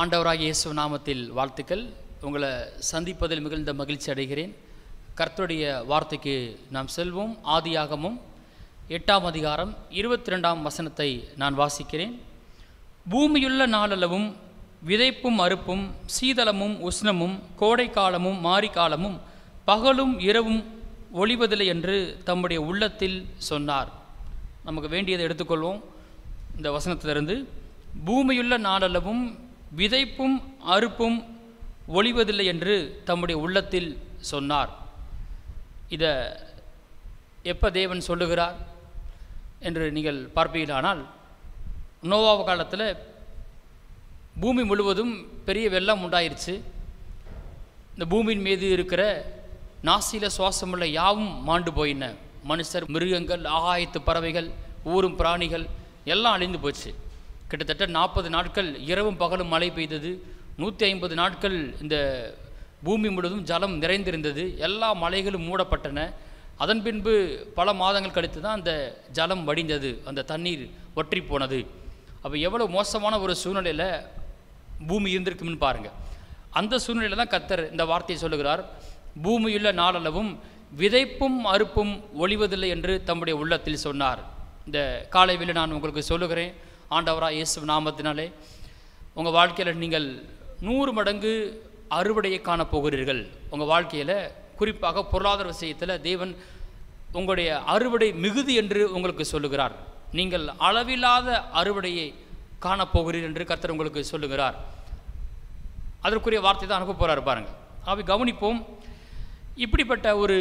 ஆண்டவராகிய இயேசு நாமத்தில் வாழ்த்துக்கள் உங்களை சந்திப்பதில் மிகுந்த மகிழ்ச்சி அடைகிறேன் கர்த்தருடைய வார்த்தைக்கு நாம் செல்வோம் ஆதியாகமும் எட்டாம் அதிகாரம் இருபத்தி ரெண்டாம் வசனத்தை நான் வாசிக்கிறேன் பூமியுள்ள நாளளவும் விதைப்பும் அறுப்பும் சீதளமும் உஷ்ணமும் கோடைக்காலமும் மாரிக்காலமும் பகலும் இரவும் ஒளிவதில்லை என்று தம்முடைய உள்ளத்தில் சொன்னார் நமக்கு வேண்டியதை எடுத்துக்கொள்வோம் இந்த வசனத்திலிருந்து பூமியுள்ள நாளளவும் விதைப்பும் அறுப்பும் ஒளிவதில்லை என்று தம்முடைய உள்ளத்தில் சொன்னார் இதை எப்போ தேவன் சொல்லுகிறார் என்று நீங்கள் பார்ப்பீர்களானால் நோவாவ காலத்தில் பூமி முழுவதும் பெரிய வெள்ளம் உண்டாயிருச்சு இந்த பூமியின் மீது இருக்கிற நாசியில சுவாசமுள்ள யாவும் மாண்டு போயின மனுஷர் மிருகங்கள் ஆகாயத்து பறவைகள் ஊரும் பிராணிகள் எல்லாம் அழிந்து போச்சு கிட்டத்தட்ட நாற்பது நாட்கள் இரவும் பகலும் மழை பெய்தது நூற்றி ஐம்பது நாட்கள் இந்த பூமி முழுவதும் ஜலம் நிறைந்திருந்தது எல்லா மலைகளும் மூடப்பட்டன அதன் பின்பு பல மாதங்கள் கழித்து தான் அந்த ஜலம் வடிந்தது அந்த தண்ணீர் வற்றி போனது அப்போ எவ்வளோ மோசமான ஒரு சூழ்நிலையில் பூமி இருந்திருக்குன்னு பாருங்கள் அந்த சூழ்நிலையில் தான் கத்தர் இந்த வார்த்தையை சொல்லுகிறார் பூமியுள்ள நாளளவும் விதைப்பும் அறுப்பும் ஒளிவதில்லை என்று தம்முடைய உள்ளத்தில் சொன்னார் இந்த காலைவில் நான் உங்களுக்கு சொல்லுகிறேன் ஆண்டவரா இயேசு நாமத்தினாலே உங்கள் வாழ்க்கையில் நீங்கள் நூறு மடங்கு அறுவடையை காணப்போகிறீர்கள் உங்கள் வாழ்க்கையில் குறிப்பாக பொருளாதார விஷயத்தில் தேவன் உங்களுடைய அறுவடை மிகுதி என்று உங்களுக்கு சொல்லுகிறார் நீங்கள் அளவில்லாத அறுவடையை காணப்போகிறீர்கள் என்று கர்த்தர் உங்களுக்கு சொல்லுகிறார் அதற்குரிய வார்த்தை தான் அனுப்ப போகிறார் பாருங்கள் அவை கவனிப்போம் இப்படிப்பட்ட ஒரு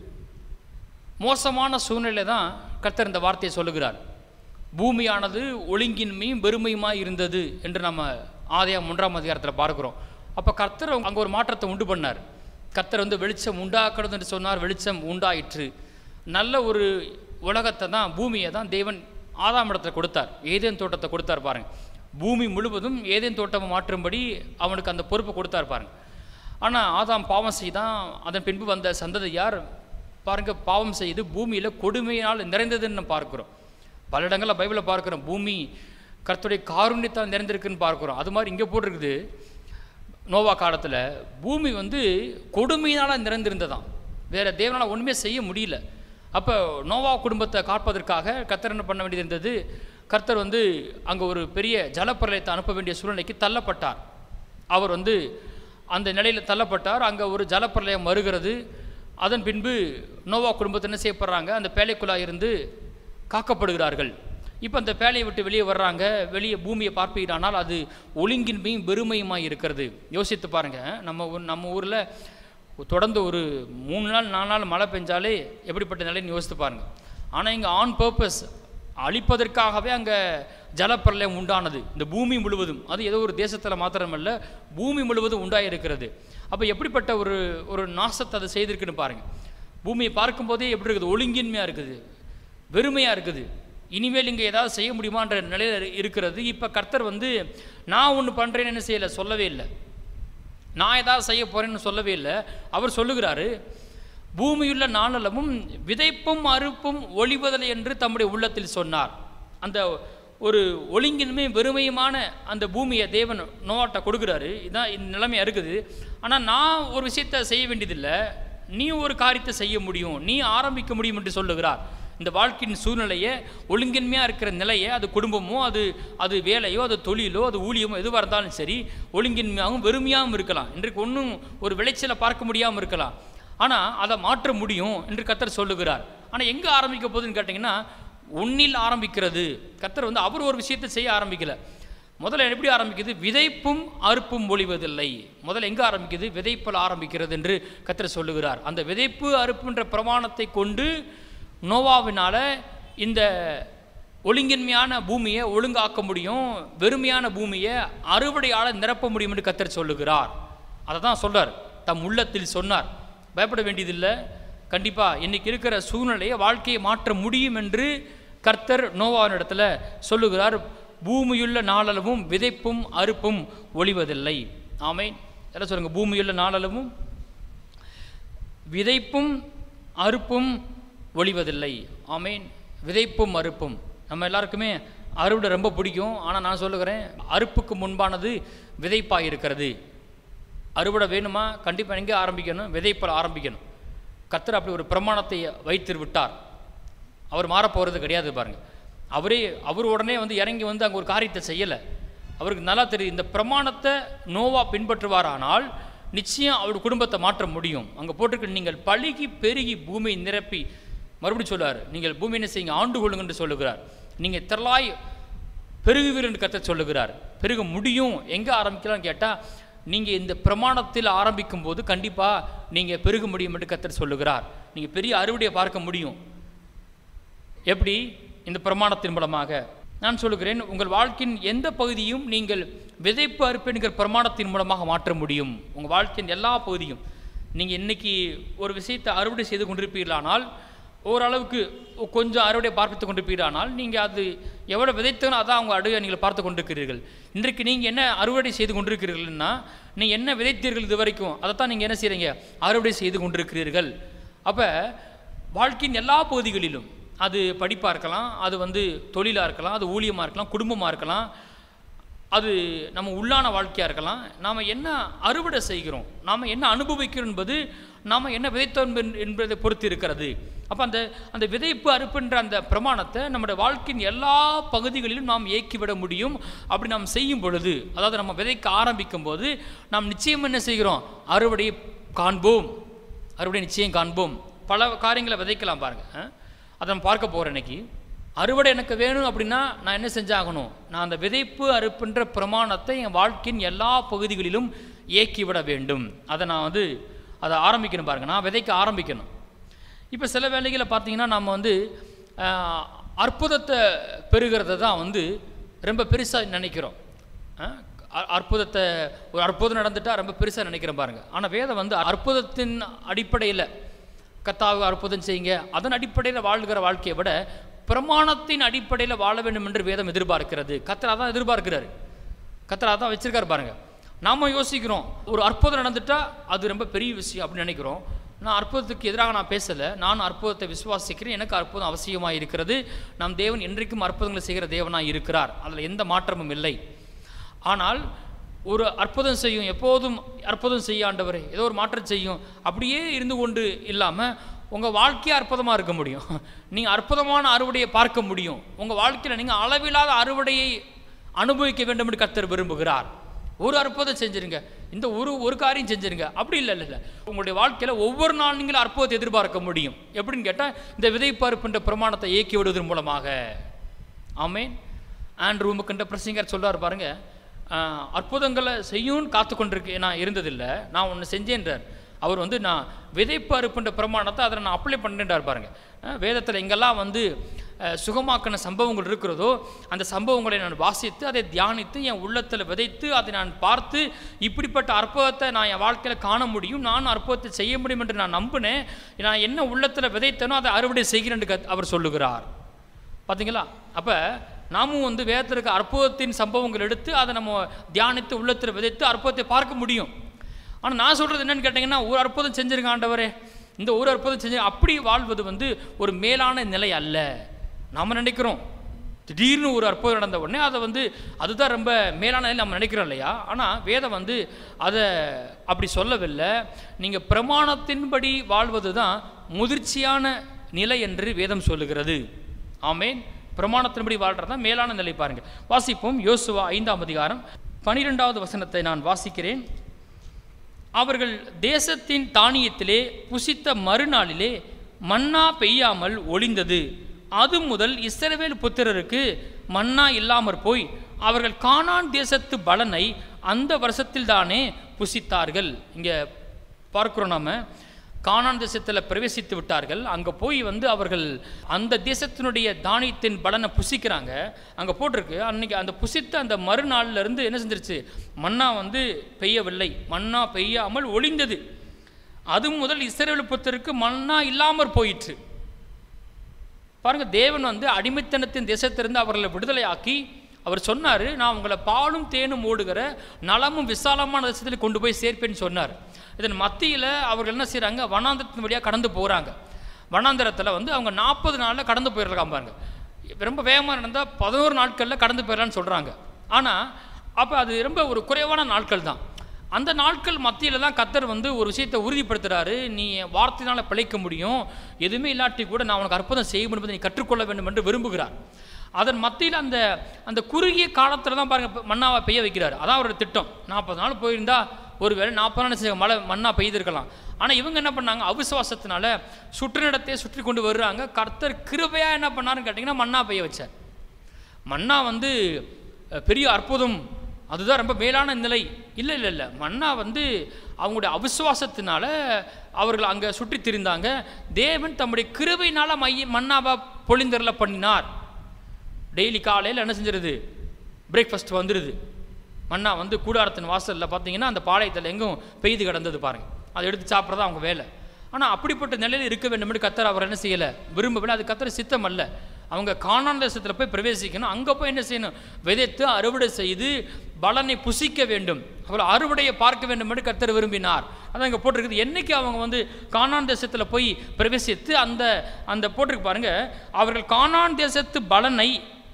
மோசமான சூழ்நிலை தான் கர்த்தர் இந்த வார்த்தையை சொல்லுகிறார் பூமியானது ஒழுங்கின்மையும் பெருமையுமாய் இருந்தது என்று நம்ம ஆதியாம் ஒன்றாம் அதிகாரத்தில் பார்க்குறோம் அப்போ கர்த்தர் அங்கே ஒரு மாற்றத்தை உண்டு பண்ணார் கர்த்தர் வந்து வெளிச்சம் உண்டாக்கணும் என்று சொன்னார் வெளிச்சம் உண்டாயிற்று நல்ல ஒரு உலகத்தை தான் பூமியை தான் தேவன் ஆதாம் இடத்துல கொடுத்தார் ஏதேன் தோட்டத்தை கொடுத்தார் பாருங்க பூமி முழுவதும் ஏதேன் தோட்டத்தை மாற்றும்படி அவனுக்கு அந்த பொறுப்பை கொடுத்தார் பாருங்க ஆனால் ஆதாம் பாவம் செய்தான் அதன் பின்பு வந்த சந்ததியார் பாருங்க பாவம் செய்து பூமியில் கொடுமையினால் நிறைந்ததுன்னு நம்ம பார்க்குறோம் பல இடங்களில் பைபிளில் பார்க்குறோம் பூமி கர்த்தருடைய காருண்யத்தால் நிறைந்திருக்குன்னு பார்க்குறோம் அது மாதிரி இங்கே போட்டிருக்குது நோவா காலத்தில் பூமி வந்து கொடுமையினால் நிறைந்திருந்ததாம் வேறு தேவனால் ஒன்றுமே செய்ய முடியல அப்போ நோவா குடும்பத்தை காப்பதற்காக கர்த்தர் என்ன பண்ண வேண்டியது இருந்தது கர்த்தர் வந்து அங்கே ஒரு பெரிய ஜலப்பிரளயத்தை அனுப்ப வேண்டிய சூழ்நிலைக்கு தள்ளப்பட்டார் அவர் வந்து அந்த நிலையில் தள்ளப்பட்டார் அங்கே ஒரு ஜலப்பிரளயம் வருகிறது அதன் பின்பு நோவா குடும்பத்தை என்ன செய்யப்படுறாங்க அந்த பேழைக்குள்ளாக இருந்து காக்கப்படுகிறார்கள் இப்போ அந்த பேழையை விட்டு வெளியே வர்றாங்க வெளியே பூமியை பார்ப்பீங்களானால் அது ஒழுங்கின்மையும் பெருமையுமாய் இருக்கிறது யோசித்து பாருங்கள் நம்ம ஊர் நம்ம ஊரில் தொடர்ந்து ஒரு மூணு நாள் நாலு நாள் மழை பெஞ்சாலே எப்படிப்பட்ட நிலைன்னு யோசித்து பாருங்கள் ஆனால் இங்கே ஆன் பர்பஸ் அழிப்பதற்காகவே அங்கே ஜலப்பிரளயம் உண்டானது இந்த பூமி முழுவதும் அது ஏதோ ஒரு தேசத்தில் மாத்திரமல்ல பூமி முழுவதும் உண்டாயிருக்கிறது அப்போ எப்படிப்பட்ட ஒரு ஒரு நாசத்தை அதை செய்திருக்குன்னு பாருங்கள் பூமியை பார்க்கும்போதே எப்படி இருக்குது ஒழுங்கின்மையாக இருக்குது வெறுமையாக இருக்குது இனிமேல் இங்கே ஏதாவது செய்ய முடியுமான்ற நிலையில் இருக்கிறது இப்போ கர்த்தர் வந்து நான் ஒன்று பண்ணுறேன்னு என்ன செய்யலை சொல்லவே இல்லை நான் ஏதாவது செய்ய போகிறேன்னு சொல்லவே இல்லை அவர் சொல்லுகிறாரு பூமியுள்ள நாளளவும் விதைப்பும் அறுப்பும் ஒளிவதலை என்று தம்முடைய உள்ளத்தில் சொன்னார் அந்த ஒரு ஒழுங்கின்மை வெறுமையுமான அந்த பூமியை தேவன் நோவாட்ட கொடுக்குறாரு இதான் இந்த நிலைமையாக இருக்குது ஆனால் நான் ஒரு விஷயத்தை செய்ய வேண்டியதில்லை நீ ஒரு காரியத்தை செய்ய முடியும் நீ ஆரம்பிக்க முடியும் என்று சொல்லுகிறார் இந்த வாழ்க்கையின் சூழ்நிலையை ஒழுங்கின்மையாக இருக்கிற நிலையை அது குடும்பமோ அது அது வேலையோ அது தொழிலோ அது ஊழியமோ எதுவாக இருந்தாலும் சரி ஒழுங்கின்மையாகவும் வெறுமையாகவும் இருக்கலாம் இன்றைக்கு ஒன்றும் ஒரு விளைச்சலை பார்க்க முடியாமல் இருக்கலாம் ஆனால் அதை மாற்ற முடியும் என்று கத்தர் சொல்லுகிறார் ஆனால் எங்கே ஆரம்பிக்க போகுதுன்னு கேட்டிங்கன்னா ஒன்னில் ஆரம்பிக்கிறது கத்தர் வந்து அவர் ஒரு விஷயத்தை செய்ய ஆரம்பிக்கல முதல்ல எப்படி ஆரம்பிக்குது விதைப்பும் அறுப்பும் ஒழிவதில்லை முதல்ல எங்கே ஆரம்பிக்குது விதைப்பில் ஆரம்பிக்கிறது என்று கத்தர் சொல்லுகிறார் அந்த விதைப்பு அறுப்புன்ற பிரமாணத்தை கொண்டு நோவாவினால் இந்த ஒழுங்கின்மையான பூமியை ஒழுங்காக்க முடியும் வெறுமையான பூமியை அறுவடையால் நிரப்ப முடியும் என்று கத்தர் சொல்லுகிறார் அதை தான் சொல்கிறார் தம் உள்ளத்தில் சொன்னார் பயப்பட வேண்டியதில்லை கண்டிப்பாக இன்றைக்கி இருக்கிற சூழ்நிலையை வாழ்க்கையை மாற்ற முடியும் என்று கர்த்தர் நோவாவினிடத்தில் சொல்லுகிறார் பூமியுள்ள நாளளவும் விதைப்பும் அறுப்பும் ஒளிவதில்லை ஆமேன் எல்லாம் சொல்லுங்கள் பூமியுள்ள நாளளவும் விதைப்பும் அறுப்பும் ஒளிவதில்லை ஆமேன் விதைப்பும் அறுப்பும் நம்ம எல்லாருக்குமே அறுவடை ரொம்ப பிடிக்கும் ஆனால் நான் சொல்லுகிறேன் அறுப்புக்கு முன்பானது விதைப்பாக இருக்கிறது அறுவடை வேணுமா கண்டிப்பாக எங்கே ஆரம்பிக்கணும் விதைப்பில் ஆரம்பிக்கணும் கர்த்தர் அப்படி ஒரு பிரமாணத்தை வைத்து விட்டார் அவர் மாறப்போகிறது கிடையாது பாருங்க அவரே அவர் உடனே வந்து இறங்கி வந்து அங்கே ஒரு காரியத்தை செய்யலை அவருக்கு நல்லா தெரியும் இந்த பிரமாணத்தை நோவா பின்பற்றுவாரானால் நிச்சயம் அவர் குடும்பத்தை மாற்ற முடியும் அங்கே போட்டிருக்க நீங்கள் பழுகி பெருகி பூமியை நிரப்பி மறுபடியும் சொல்லுவார் நீங்கள் பூமியை என்ன செய்யுங்க ஆண்டு கொள்ளுங்க என்று சொல்லுகிறார் நீங்கள் திரளாய் பெருகுவீர் என்று கர்த்தர் சொல்லுகிறார் பெருக முடியும் எங்கே ஆரம்பிக்கலாம்னு கேட்டால் நீங்கள் இந்த பிரமாணத்தில் ஆரம்பிக்கும் போது கண்டிப்பாக நீங்கள் பெருக முடியும் என்று கர்த்தர் சொல்லுகிறார் நீங்கள் பெரிய அறுவடையை பார்க்க முடியும் எப்படி இந்த பிரமாணத்தின் மூலமாக நான் சொல்லுகிறேன் உங்கள் வாழ்க்கையின் எந்த பகுதியும் நீங்கள் விதைப்பு அறுப்பு என்கிற பிரமாணத்தின் மூலமாக மாற்ற முடியும் உங்கள் வாழ்க்கையின் எல்லா பகுதியும் நீங்கள் இன்னைக்கு ஒரு விஷயத்தை அறுவடை செய்து கொண்டிருப்பீர்களானால் ஓரளவுக்கு கொஞ்சம் அறுவடை பார்த்து கொண்டிருப்பீர்களானால் நீங்கள் அது எவ்வளோ விதைத்தனோ அதான் அவங்க அறுவடை நீங்கள் பார்த்து கொண்டிருக்கிறீர்கள் இன்றைக்கு நீங்கள் என்ன அறுவடை செய்து கொண்டிருக்கிறீர்கள்னா நீங்கள் என்ன விதைத்தீர்கள் இது வரைக்கும் அதைத்தான் நீங்கள் என்ன செய்கிறீங்க அறுவடை செய்து கொண்டிருக்கிறீர்கள் அப்போ வாழ்க்கையின் எல்லா பகுதிகளிலும் அது படிப்பாக இருக்கலாம் அது வந்து தொழிலாக இருக்கலாம் அது ஊழியமாக இருக்கலாம் குடும்பமாக இருக்கலாம் அது நம்ம உள்ளான வாழ்க்கையாக இருக்கலாம் நாம் என்ன அறுவடை செய்கிறோம் நாம் என்ன அனுபவிக்கிறோம் என்பது நாம் என்ன விதைத்தோம் என்ப- என்பதை பொறுத்து இருக்கிறது அப்போ அந்த அந்த விதைப்பு அறுப்புன்ற அந்த பிரமாணத்தை நம்முடைய வாழ்க்கையின் எல்லா பகுதிகளிலும் நாம் இயக்கிவிட முடியும் அப்படி நாம் செய்யும் பொழுது அதாவது நம்ம விதைக்க ஆரம்பிக்கும் போது நாம் நிச்சயம் என்ன செய்கிறோம் அறுவடையை காண்போம் அறுவடை நிச்சயம் காண்போம் பல காரியங்களை விதைக்கலாம் பாருங்க ஆ? அதை நம்ம பார்க்க போகிறோம் இன்னைக்கு அறுவடை எனக்கு வேணும் அப்படின்னா நான் என்ன செஞ்சாகணும் நான் அந்த விதைப்பு அறுப்புன்ற பிரமாணத்தை என் வாழ்க்கையின் எல்லா பகுதிகளிலும் இயக்கிவிட வேண்டும் அதை நான் வந்து அதை ஆரம்பிக்கணும் பாருங்க நான் விதைக்க ஆரம்பிக்கணும் இப்போ சில வேளைகளில் பார்த்தீங்கன்னா நம்ம வந்து ஆஹ், அற்புதத்தை பெறுகிறத தான் வந்து ரொம்ப பெருசாக நினைக்கிறோம் ஆஹ், அ- அற்புதத்தை ஒரு அற்புதம் நடந்துட்டால் ரொம்ப பெருசாக நினைக்கிறேன் பாருங்க ஆனால் வேதம் வந்து அற்புதத்தின் அடிப்படையில் கத்தாவு அற்புதம் செய்யுங்க அதன் அடிப்படையில் வாழ்கிற வாழ்க்கையை விட பிரமாணத்தின் அடிப்படையில் வாழ வேண்டும் என்று வேதம் எதிர்பார்க்கிறது கத்தர் அதான் எதிர்பார்க்கிறாரு கத்தர் அதான் வச்சிருக்காரு பாருங்க நாம யோசிக்கிறோம் ஒரு அற்புதம் நடந்துட்டா அது ரொம்ப பெரிய விஷயம் அப்படின்னு நினைக்கிறோம் நான் அற்புதத்துக்கு எதிராக நான் பேசலை நான் அற்புதத்தை விசுவாசிக்கிறேன் எனக்கு அற்புதம் அவசியமாக இருக்கிறது நம் தேவன் என்றைக்கும் அற்புதங்களை செய்கிற தேவனாக இருக்கிறார் அதில் எந்த மாற்றமும் இல்லை ஆனால் ஒரு அற்புதம் செய்யும் எப்போதும் அற்புதம் செய்ய ஆண்டவரே ஏதோ ஒரு மாற்றம் செய்யும் அப்படியே இருந்து கொண்டு இல்லாமல் உங்கள் வாழ்க்கையே அற்புதமாக இருக்க முடியும் நீங்கள் அற்புதமான அறுவடையை பார்க்க முடியும் உங்கள் வாழ்க்கையில் நீங்கள் அளவில்லாத அறுவடையை அனுபவிக்க வேண்டும் என்று கர்த்தர் விரும்புகிறார் ஒரு அற்புதம் செஞ்சிருங்க இந்த ஒரு ஒரு காரியம் செஞ்சிருங்க அப்படி இல்லை இல்லை இல்லை உங்களுடைய வாழ்க்கையில் ஒவ்வொரு நாள் நீங்கள் அற்புதத்தை எதிர்பார்க்க முடியும் எப்படின்னு கேட்டால் இந்த விதைப்பறுப்புன்ற பிரமாணத்தை இயக்கி விடுவதன் மூலமாக ஆமேன் ஆண்ட்ரூ உமக்குன்ற பிரசிங்கர் சொல்றார் பாருங்க ஆஹ், அற்புதங்களை செய்யும்னு காத்து கொண்டிருக்கு நான் இருந்ததில்லை நான் ஒன்று செஞ்சேன்றார் அவர் வந்து நான் விதைப்பு அறுப்புன்ற பிரமாணத்தை அதை நான் அப்ளை பண்ணுறார் பாருங்க வேதத்தில் எங்கெல்லாம் வந்து அஹ், சுகமாக்கின சம்பவங்கள் இருக்கிறதோ அந்த சம்பவங்களை நான் வாசித்து அதை தியானித்து என் உள்ளத்தில் விதைத்து அதை நான் பார்த்து இப்படிப்பட்ட அற்புதத்தை நான் என் வாழ்க்கையில் காண முடியும் நானும் அற்புதத்தை செய்ய முடியும் என்று நான் நம்பினேன் நான் என்ன உள்ளத்தில் விதைத்தேனோ அதை அறுவடை செய்கிறேன் என்று கத்- அவர் சொல்லுகிறார் பார்த்தீங்களா அப்போ நாமும் வந்து வேதத்தில் இருக்க அற்புதத்தின் சம்பவங்கள் எடுத்து அதை நம்ம தியானித்து உள்ளத்தில் விதைத்து அற்புதத்தை பார்க்க முடியும் ஆனால் நான் சொல்கிறது என்னன்னு கேட்டிங்கன்னா ஒரு அற்புதம் செஞ்சிருங்க ஆண்டவரே இந்த ஒரு அற்புதம் செஞ்சு அப்படி வாழ்வது வந்து ஒரு மேலான நிலை அல்ல நாம் நினைக்கிறோம் திடீர்னு ஒரு அற்புதம் நடந்த உடனே அதை வந்து அதுதான் ரொம்ப மேலான நிலை நம்ம நினைக்கிறோம் இல்லையா ஆனால் வேதம் வந்து அதை அப்படி சொல்லவில்லை நீங்கள் பிரமாணத்தின்படி வாழ்வது தான் முதிர்ச்சியான நிலை என்று வேதம் சொல்லுகிறது ஆமேன் பிரமாணத்தின்படி வாழ்றது தான் மேலான நிலை பாருங்க வாசிப்போம் யோசுவா ஐந்தாம் அதிகாரம் பனிரெண்டாவது வசனத்தை நான் வாசிக்கிறேன் அவர்கள் தேசத்தின் தானியத்திலே புசித்த மறுநாளிலே மன்னா பெய்யாமல் ஒளிந்தது அது முதல் இஸ்ரவேல் புத்திரருக்கு மன்னா இல்லாமற் போய் அவர்கள் கானான் தேசத்து பலனை அந்த வருஷத்தில்தானே புசித்தார்கள் இங்கே பார்க்கிறோம் நாம கானான் தேசத்தில் பிரவேசித்து விட்டார்கள் அங்கே போய் வந்து அவர்கள் அந்த தேசத்தினுடைய தானியத்தின் பலனை புசிக்கிறாங்க அங்கே போட்டிருக்கு அன்னைக்கு அந்த புசித்த அந்த மறுநாள்ல இருந்து என்ன செஞ்சிருச்சு மன்னா வந்து பெய்யவில்லை மன்னா பெய்யாமல் ஒளிந்தது அது முதல் இஸ்ரவேல் புத்தருக்கு மன்னா இல்லாமற் போயிற்று பாருங்க தேவன் வந்து அடிமைத்தனத்தின் தேசத்திலிருந்து அவர்களை விடுதலையாக்கி அவர் சொன்னார் நான் உங்களை பாலும் தேனும் ஓடுகிற நலமும் விசாலமான தேசத்தில் கொண்டு போய் சேர்ப்பேன்னு சொன்னார் இதன் மத்தியில் அவர்கள் என்ன செய்கிறாங்க வனாந்தரத்தின் வழியாக கடந்து போகிறாங்க வனாந்தரத்தில் வந்து அவங்க நாற்பது நாளில் கடந்து போயிடலாம் பாருங்க ரொம்ப வேகமாக நடந்தால் பதினோரு நாட்களில் கடந்து போயிடலான்னு சொல்கிறாங்க ஆனால் அப்போ அது ரொம்ப ஒரு குறைவான நாட்கள் தான் அந்த நாட்கள் மத்தியில் தான் கத்தர் வந்து ஒரு விஷயத்தை உறுதிப்படுத்துகிறாரு நீ என் வார்த்தையினால் பிழைக்க முடியும் எதுவுமே இல்லாட்டி கூட நான் உனக்கு அற்புதம் செய்ய முடியும் என்பதை நீ கற்றுக்கொள்ள வேண்டும் என்று விரும்புகிறார் அதன் மத்தியில் அந்த அந்த குறுகிய காலத்தில் தான் பாருங்கள் மண்ணாவை பெய்ய வைக்கிறார் அதான் அவரோட திட்டம் நாற்பது நாள் போயிருந்தா ஒருவேளை நாற்பது நாள் செய்ய மழை மண்ணா பெய்திருக்கலாம் ஆனால் இவங்க என்ன பண்ணாங்க அவிசுவாசத்தினால சுற்றுனிடத்தையே சுற்றி கொண்டு வர்றாங்க கர்த்தர் கிருபையாக என்ன பண்ணாருன்னு கேட்டிங்கன்னா மண்ணா பெய்ய வச்சார் மன்னா வந்து அஹ், பெரிய அற்புதம் அதுதான் ரொம்ப மேலான நிலை இல்லை இல்லை இல்லை மன்னா வந்து அவங்களுடைய அவிசுவாசத்தினால அவர்கள் அங்கே சுற்றி திரிந்தாங்க தேவன் தம்முடைய கிருபையினால மைய மன்னாவை பொழிந்தரல பண்ணினார் டெய்லி காலையில் என்ன செஞ்சிருது பிரேக்ஃபாஸ்ட் வந்துடுது மன்னா வந்து கூடாரத்தின் வாசலில் பார்த்தீங்கன்னா அந்த பாளையத்தில் எங்கும் பெய்து கிடந்தது பாருங்க அதை எடுத்து சாப்பிட்றதா அவங்க வேலை ஆனால் அப்படிப்பட்ட நிலையில் இருக்க வேண்டும் என்று கத்தர் அவர் என்ன செய்யலை விரும்பவில்லை அது கத்தர் சித்தம் அல்ல அவங்க காணான் தேசத்தில் போய் பிரவேசிக்கணும் அங்கே போய் என்ன செய்யணும் விதைத்து அறுவடை செய்து பலனை புசிக்க வேண்டும் அவர் அறுவடையை பார்க்க வேண்டும் என்று கத்தர் விரும்பினார் அதான் இங்கே போட்டிருக்குது என்னைக்கு அவங்க வந்து காணான் தேசத்தில் போய் பிரவேசித்து அந்த அந்த போட்டிருக்கு பாருங்க அவர்கள் காணான் தேசத்து பலனை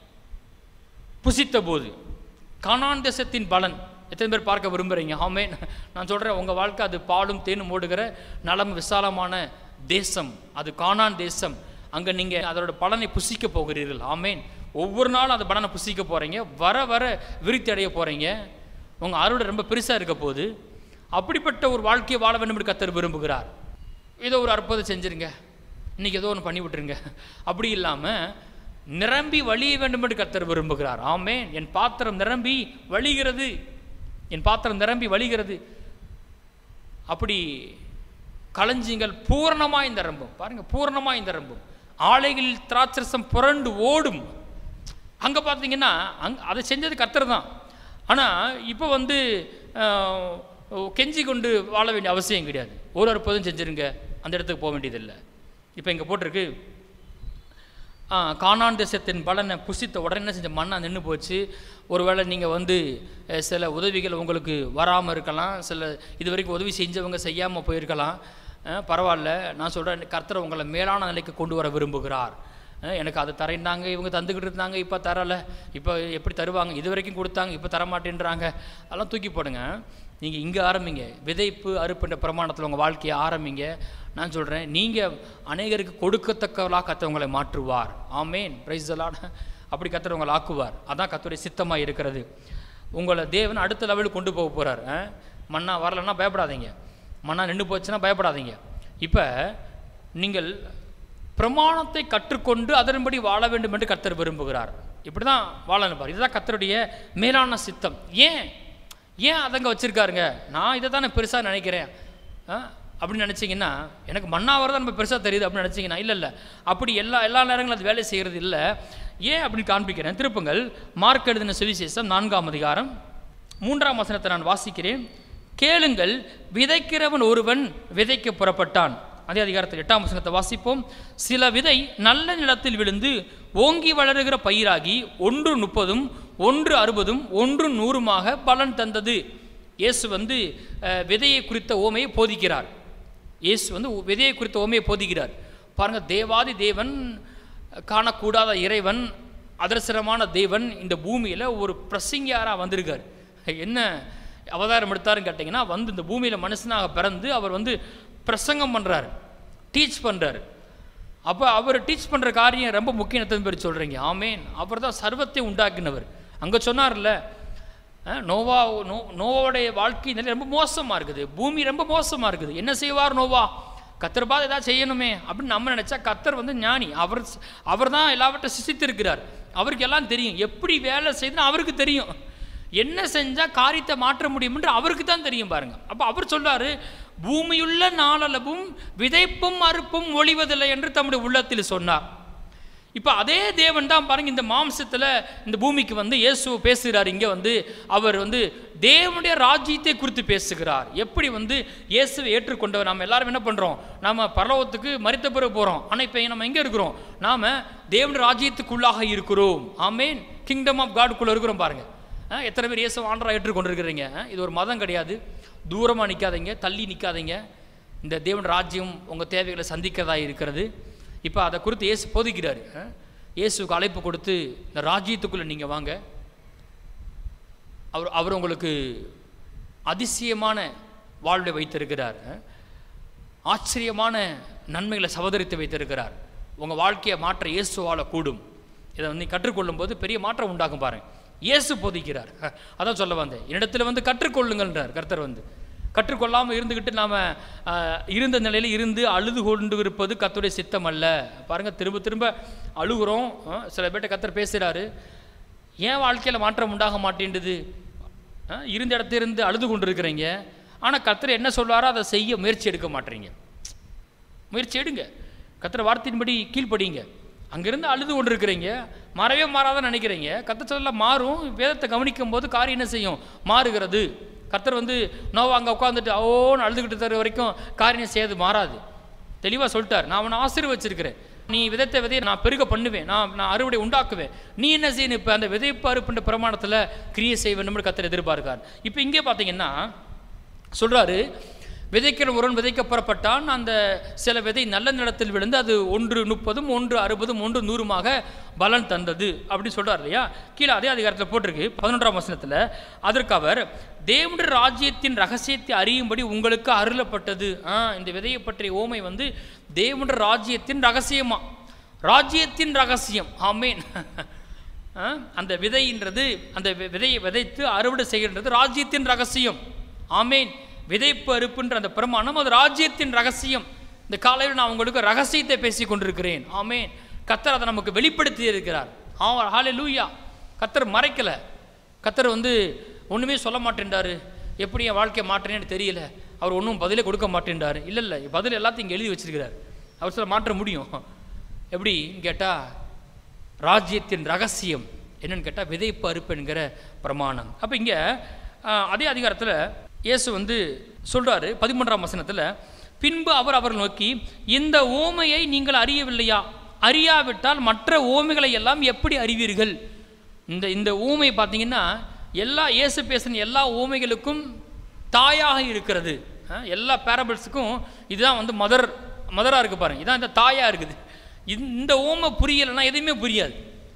புசித்த போது கானான் தேசத்தின் பலன் எத்தனை பேர் பார்க்க விரும்புகிறீங்க ஆமே நான் சொல்கிறேன் உங்கள் வாழ்க்கை அது பாலும் தேனும் ஓடுகிற நலம் விசாலமான தேசம் அது கானான் தேசம் அங்கே நீங்கள் அதோட பலனை புசிக்க போகிறீர்கள் ஆமேன் ஒவ்வொரு நாளும் அந்த பலனை புசிக்க போகிறீங்க வர வர விருத்தி அடைய போகிறீங்க உங்கள் அறுவடை ரொம்ப பெருசாக இருக்க போகுது அப்படிப்பட்ட ஒரு வாழ்க்கையை வாழ வேண்டும் என்று கத்தர் விரும்புகிறார் ஏதோ ஒரு அற்புதம் செஞ்சுருங்க இன்றைக்கி ஏதோ ஒன்று பண்ணி விட்டுருங்க அப்படி இல்லாமல் நிரம்பி வழிய வேண்டும் என்று கர்த்தர் விரும்புகிறார் ஆமென் என் பாத்திரம் நிரம்பி வழிகிறது என் பாத்திரம் நிரம்பி வழிகிறது அப்படி களஞ்சியங்கள் பூரணமாய் நிரம்பும் பாருங்க பூரணமாய் நிரம்பும் ஆலைகளில் திராட்சரசம் புரண்டு ஓடும் அங்கே பார்த்தீங்கன்னா அங் அதை செஞ்சது கர்த்தர் தான் ஆனால் இப்போ வந்து ஆஹ், கெஞ்சி கொண்டு வாழ வேண்டிய அவசியம் கிடையாது ஒரு அற்புதம் செஞ்சுருங்க அந்த இடத்துக்கு போக வேண்டியதில்லை இப்போ இங்கே போட்டிருக்கு ஆ, கானான் தேசத்தின் பலனை புசித்த உடனே என்ன செஞ்ச மண்ணா நின்று போச்சு ஒருவேளை நீங்கள் வந்து அஹ், சில உதவிகள் உங்களுக்கு வராமல் இருக்கலாம் சில இது வரைக்கும் உதவி செஞ்சவங்க செய்யாமல் போயிருக்கலாம் அஹ், பரவாயில்ல நான் சொல்கிறேன் கர்த்தர் உங்களை மேலான நிலைக்கு கொண்டு வர விரும்புகிறார் அஹ், எனக்கு அது தரேன்னாங்க இவங்க தந்துக்கிட்டு இருந்தாங்க இப்போ தரலை இப்போ எப்படி தருவாங்க இது வரைக்கும் கொடுத்தாங்க இப்போ தரமாட்டேன்றாங்க அதெல்லாம் தூக்கி போடுங்க நீங்கள் இங்கே ஆரம்பிங்க விதைப்பு அறுப்புன்ற பிரமாணத்தில் உங்கள் வாழ்க்கையை ஆரம்பிங்க நான் சொல்கிறேன் நீங்கள் அநேகருக்கு கொடுக்கத்தக்கவளாக கத்தவங்களை மாற்றுவார் ஆமேன் பிரைஸ்லான அப்படி கத்தர் உங்களை ஆக்குவார் அதான் கத்தருடைய சித்தமாக இருக்கிறது உங்களை தேவன் அடுத்த லெவலுக்கு கொண்டு போக போகிறார் மண்ணா வரலன்னா பயப்படாதீங்க மண்ணா நின்று போச்சுன்னா பயப்படாதீங்க இப்போ நீங்கள் பிரமாணத்தை கற்றுக்கொண்டு அதன்படி வாழ வேண்டும் என்று கர்த்தர் விரும்புகிறார் இப்படி தான் வாழணும் பாரு இதுதான் கர்த்தருடைய மேலான சித்தம் ஏன் ஏன் அதங்க வச்சுருக்காருங்க நான் இதை தானே பெருசாக நினைக்கிறேன் ஆ? அப்படின்னு நினச்சிங்கன்னா எனக்கு மண்ணாவது தான் நம்ம பெருசாக தெரியுது அப்படின்னு நினச்சிங்கன்னா இல்லை இல்லை அப்படி எல்லா எல்லா நேரங்களும் அது வேலை செய்கிறது இல்லை ஏன் அப்படின்னு காண்பிக்கிறேன் திருப்புங்கள் மார்க் எழுதின சுவிசேஷம் நான்காம் அதிகாரம் மூன்றாம் வசனத்தை நான் வாசிக்கிறேன் கேளுங்கள் விதைக்கிறவன் ஒருவன் விதைக்க புறப்பட்டான் அதே அதிகாரத்தில் எட்டாம் வசனத்தை வாசிப்போம் சில விதை நல்ல நிலத்தில் விழுந்து ஓங்கி வளருகிற பயிராகி ஒன்று முப்பதும் ஒன்று அறுபதும் ஒன்று நூறுமாக பலன் தந்தது இயேசு வந்து அஹ், விதையை குறித்த ஓமையை போதிக்கிறார் இயேசு வந்து விதையை குறித்த ஓமையை போதிக்கிறார் பாருங்க தேவாதி தேவன் காணக்கூடாத இறைவன் அதர்சனமான தேவன் இந்த பூமியில் ஒரு பிரசங்கியாராக வந்திருக்கார் என்ன அவதாரம் எடுத்தாருன்னு கேட்டிங்கன்னா வந்து இந்த பூமியில் மனுஷனாக பிறந்து அவர் வந்து பிரசங்கம் பண்ணுறாரு டீச் பண்ணுறாரு அப்போ அவர் டீச் பண்ணுற காரியம் ரொம்ப முக்கியத்துவம் பேர் சொல்கிறீங்க ஆமேன் அவர் தான் சர்வத்தை உண்டாக்கினவர் அங்கே சொன்னார்ல அஹ், நோவா நோ நோவாவுடைய வாழ்க்கை நிலை ரொம்ப மோசமாக இருக்குது பூமி ரொம்ப மோசமாக இருக்குது என்ன செய்வார் நோவா கத்தர் பாத ஏதாவது செய்யணுமே அப்படின்னு நம்ம நினச்சா கத்தர் வந்து ஞானி அவர் அவர் தான் எல்லாவற்றையும் சிசித்திருக்கிறார் அவருக்கு எல்லாம் தெரியும் எப்படி வேலை செய்யணும் அவருக்கு தெரியும் என்ன செஞ்சால் காரியத்தை மாற்ற முடியும்ன்ற அவருக்கு தான் தெரியும் பாருங்க அப்போ அவர் சொல்றாரு பூமியுள்ள நாளளவும் விதைப்பும் அறுப்பும் ஒளிவதில்லை என்று தம்முடைய உள்ளத்தில் சொன்னார் இப்போ அதே தேவன் தான் பாருங்க இந்த மாம்சத்தில் இந்த பூமிக்கு வந்து இயேசு பேசுகிறார் இங்கே வந்து அவர் வந்து தேவனுடைய ராஜ்யத்தை குறித்து பேசுகிறார் எப்படி வந்து இயேசுவை ஏற்றுக்கொண்டவர் நாம் எல்லாரும் என்ன பண்ணுறோம் நாம் பரலோகத்துக்கு மறித்த பிறகு போகிறோம் ஆனால் இப்போ நம்ம எங்கே இருக்கிறோம் நாம் தேவனுடைய ராஜ்யத்துக்குள்ளாக இருக்கிறோம் ஆமேன் கிங்டம் ஆஃப் காடுக்குள்ளே இருக்கிறோம் பாருங்க அஹ், எத்தனை பேர் இயேசு ஆண்டரா ஏற்றுக்கொண்டிருக்கிறீங்க அஹ், இது ஒரு மதம் கிடையாது தூரமாக நிற்காதீங்க தள்ளி நிற்காதீங்க இந்த தேவன் ராஜ்யம் உங்கள் தேவைகளை சந்திக்கிறதா இருக்கிறது இப்போ அதை குறித்து இயேசு போதிக்கிறாரு அஹ். இயேசுக்கு அழைப்பு கொடுத்து இந்த ராஜ்யத்துக்குள்ளே நீங்கள் வாங்க அவர் அவர் உங்களுக்கு அதிசயமான வாழ்வை வைத்திருக்கிறார் அஹ். ஆச்சரியமான நன்மைகளை சவதரித்து வைத்திருக்கிறார் உங்கள் வாழ்க்கையை மாற்ற இயேசுவால கூடும் இதை வந்து கற்றுக்கொள்ளும் போது பெரிய மாற்றம் உண்டாகும் பாருங்க இயேசு போதிக்கிறார் அஹ், அதான் சொல்ல வந்தேன் என்னிடத்தில் வந்து கற்றுக்கொள்ளுங்கள்ன்றார் கர்த்தர் வந்து கற்றுக்கொள்ளாமல் இருந்துக்கிட்டு நாம் இருந்த நிலையில் இருந்து அழுது கொண்டு இருப்பது கர்த்தருடைய சித்தம் அல்ல பாருங்கள் திரும்ப திரும்ப அழுகுறோம் அஹ், சில பேர்ட்ட கர்த்தர் பேசுகிறாரு ஏன் வாழ்க்கையில் மாற்றம் உண்டாக மாட்டேன்டுது அஹ், இருந்த இடத்திலிருந்து அழுது கொண்டிருக்கிறீங்க ஆனால் கர்த்தர் என்ன சொல்வாரோ அதை செய்ய முயற்சி எடுக்க மாட்டீங்க முயற்சி எடுங்க கர்த்தர் வார்த்தையின்படி கீழ்ப்படிங்க அங்கிருந்து அழுது கொண்டு இருக்கிறீங்க மாறவே மாறாதான் நினைக்கிறீங்க கர்த்தர் சொல்ல மாறும் வேதத்தை கவனிக்கும் போது காரியம் என்ன செய்யும் மாறுகிறது கர்த்தர் வந்து நோவா அங்கே உட்காந்துட்டு ஓன்னு அழுதுகிட்டு தர வரைக்கும் காரியம் செய்யாது மாறாது தெளிவாக சொல்லிட்டார் நான் அவனை ஆசீர்வச்சிருக்கிறேன் நீ விதத்தை விதையை நான் பெருக பண்ணுவேன் நான் நான் அறுவடை உண்டாக்குவேன் நீ என்ன செய்யணும் இப்போ அந்த விதைப்பு அறுப்புன்ற பிரமாணத்தில் கிரியை செய்ய வேண்டும்னு கர்த்தர் எதிர்பார்க்கார் இப்போ இங்கே பார்த்தீங்கன்னா சொல்றாரு விதைக்கிற ஒருவன் விதைக்க புறப்பட்டான் அந்த சில விதை நல்ல நிலத்தில் விழுந்து அது ஒன்று முப்பதும் ஒன்று அறுபதும் ஒன்று நூறுமாக பலன் தந்தது அப்படின்னு சொல்றார் இல்லையா கீழே அதே அதிகாரத்தில் போட்டிருக்கு பதினொன்றாம் வசனத்தில் அதற்கு அவர் தேவனுடைய ராஜ்யத்தின் ரகசியத்தை அறியும்படி உங்களுக்கு அருளப்பட்டது ஆ இந்த விதையை பற்றிய ஓமை வந்து தேவனுடைய ராஜ்யத்தின் ரகசியமா ராஜ்யத்தின் ரகசியம் ஆமேன் ஆ, அந்த விதைன்றது அந்த வி- விதையை விதைத்து அறுவடை செய்கின்றது ராஜ்யத்தின் ரகசியம் ஆமேன் விதைப்பு அறுப்புன்ற அந்த பிரமாணம் அது ராஜ்யத்தின் ரகசியம் இந்த காலையில் நான் உங்களுக்கு ரகசியத்தை பேசி கொண்டிருக்கிறேன் ஆமேன் கத்தர் அதை நமக்கு வெளிப்படுத்தி இருக்கிறார் ஆ ஹாலே லூயா கத்தர் மறைக்கல கத்தர் வந்து ஒன்றுமே சொல்ல மாட்டேன்டாரு எப்படி என் வாழ்க்கையை மாற்றேன்னு தெரியல அவர் ஒன்றும் பதிலே கொடுக்க மாட்டேன்டாரு இல்லை இல்லை பதில் எல்லாத்தையும் இங்கே எழுதி வச்சிருக்கிறார் அவர் சொல்ல மாற்ற முடியும் எப்படி கேட்டால் ராஜ்யத்தின் ரகசியம் என்னன்னு கேட்டால் விதைப்பு அறுப்பு என்கிற பிரமாணம் அப்போ இங்கே அதே அதிகாரத்தில் இயேசு வந்து சொல்கிறாரு பதிமூன்றாம் வசனத்தில் பின்பு அவர் அவர்கள் நோக்கி இந்த ஓமையை நீங்கள் அறியவில்லையா அறியாவிட்டால் மற்ற ஓமைகளை எல்லாம் எப்படி அறிவீர்கள் இந்த இந்த ஊமை பார்த்தீங்கன்னா எல்லா இயேசு பேசின எல்லா ஊமைகளுக்கும் தாயாக இருக்கிறது அஹ், எல்லா பேரபிள்ஸுக்கும் இதுதான் வந்து மதர் மதராக இருக்கு பாருங்க இதான் இந்த தாயாக இருக்குது இந்த- இந்த ஊமை புரியலைன்னா எதுவுமே புரியாது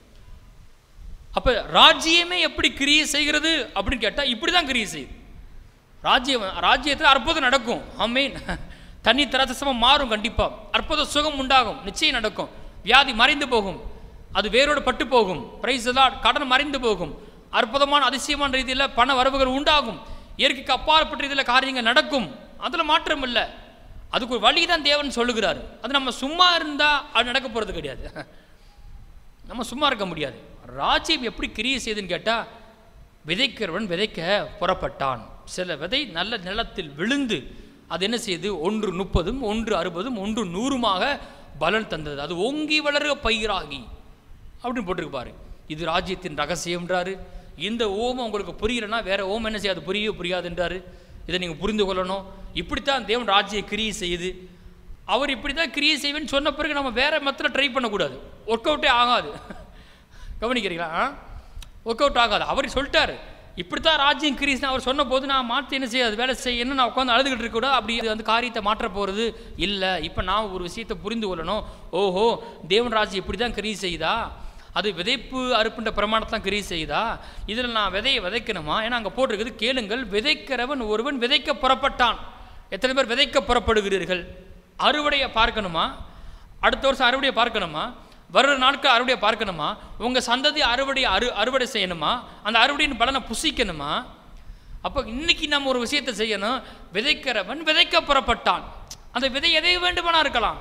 அப்போ ராஜ்யமே எப்படி கிரியை செய்கிறது அப்படின்னு கேட்டால் இப்படி தான் கிரியை செய்யுது ராஜ்யம் ராஜ்யத்தில் அற்புதம் நடக்கும் ஆமீன் தண்ணி திராட்சசமாக மாறும் கண்டிப்பாக அற்புத சுகம் உண்டாகும் நிச்சயம் நடக்கும் வியாதி மறைந்து போகும் அது வேரோடு பட்டு போகும் பிரைஸ் எல்லாம் கடன் மறைந்து போகும் அற்புதமான அதிசயமான ரீதியில் பண வரவுகள் உண்டாகும் இயற்கைக்கு அப்பாற்பட்ட ரீதியில் காரியங்கள் நடக்கும் அதில் மாற்றம் இல்லை அதுக்கு ஒரு வழி தான் தேவன் சொல்லுகிறார் அது நம்ம சும்மா இருந்தால் அது நடக்க போகிறது கிடையாது நம்ம சும்மா இருக்க முடியாது ராஜ்யம் எப்படி கிரியை செய்யுதுன்னு கேட்டால் விதைக்கிறவன் விதைக்க புறப்பட்டான் சில விதை நல்ல நிலத்தில் விழுந்து அது என்ன செய்யுது ஒன்று முப்பதும் ஒன்று அறுபதும் ஒன்று நூறுமாக பலன் தந்தது அது ஓங்கி வளர பயிராகி அப்படின்னு போட்டிருக்கு பாரு இது ராஜ்யத்தின் ரகசியம்ன்றாரு இந்த ஓமம் உங்களுக்கு புரியலன்னா வேற ஓமம் என்ன செய்யாது புரியவே புரியாதுன்றாரு இதை நீங்கள் புரிந்து கொள்ளணும் இப்படித்தான் தேவன் ராஜ்ய கிரியை செய்யுது அவர் இப்படி தான் கிரியை செய்வேன்னு சொன்ன பிறகு நம்ம வேற மத்தில் ட்ரை பண்ணக்கூடாது ஒர்க் அவுட்டே ஆகாது கவனிக்கிறீங்களா ஒர்க் அவுட் ஆகாது அவர் சொல்லிட்டாரு இப்படி தான் ராஜ்யம் கிரீஸ்னு அவர் சொன்ன போது நான் மாற்றி என்ன செய்யாது வேலை செய்யணும் நான் உட்காந்து அழுதுகிட்டு இருக்க கூட அப்படி அது அந்த காரியத்தை மாற்ற போகிறது இல்லை இப்போ நான் ஒரு விஷயத்தை புரிந்து கொள்ளணும் ஓஹோ தேவன் ராஜ்யம் இப்படி தான் கிரியை செய்யுதா அது விதைப்பு அறுப்புன்ற பிரமாணத்தான் கிரியை செய்யுதா இதில் நான் விதையை விதைக்கணுமா ஏன்னா அங்கே போட்டிருக்குது கேளுங்கள் விதைக்கிறவன் ஒருவன் விதைக்க புறப்பட்டான் எத்தனை பேர் விதைக்க புறப்படுகிறீர்கள் அறுவடையை பார்க்கணுமா அடுத்த வருஷம் அறுவடையை பார்க்கணுமா வர்ற நாட்கள் அறுவடையை பார்க்கணுமா உங்கள் சந்ததி அறுவடை அறு அறுவடை செய்யணுமா அந்த அறுவடையின் பலனை புசிக்கணுமா அப்போ இன்னைக்கு நம்ம ஒரு விஷயத்தை செய்யணும் விதைக்கிறவன் விதைக்க புறப்பட்டான் அந்த விதை எதை வேண்டுமானா இருக்கலாம்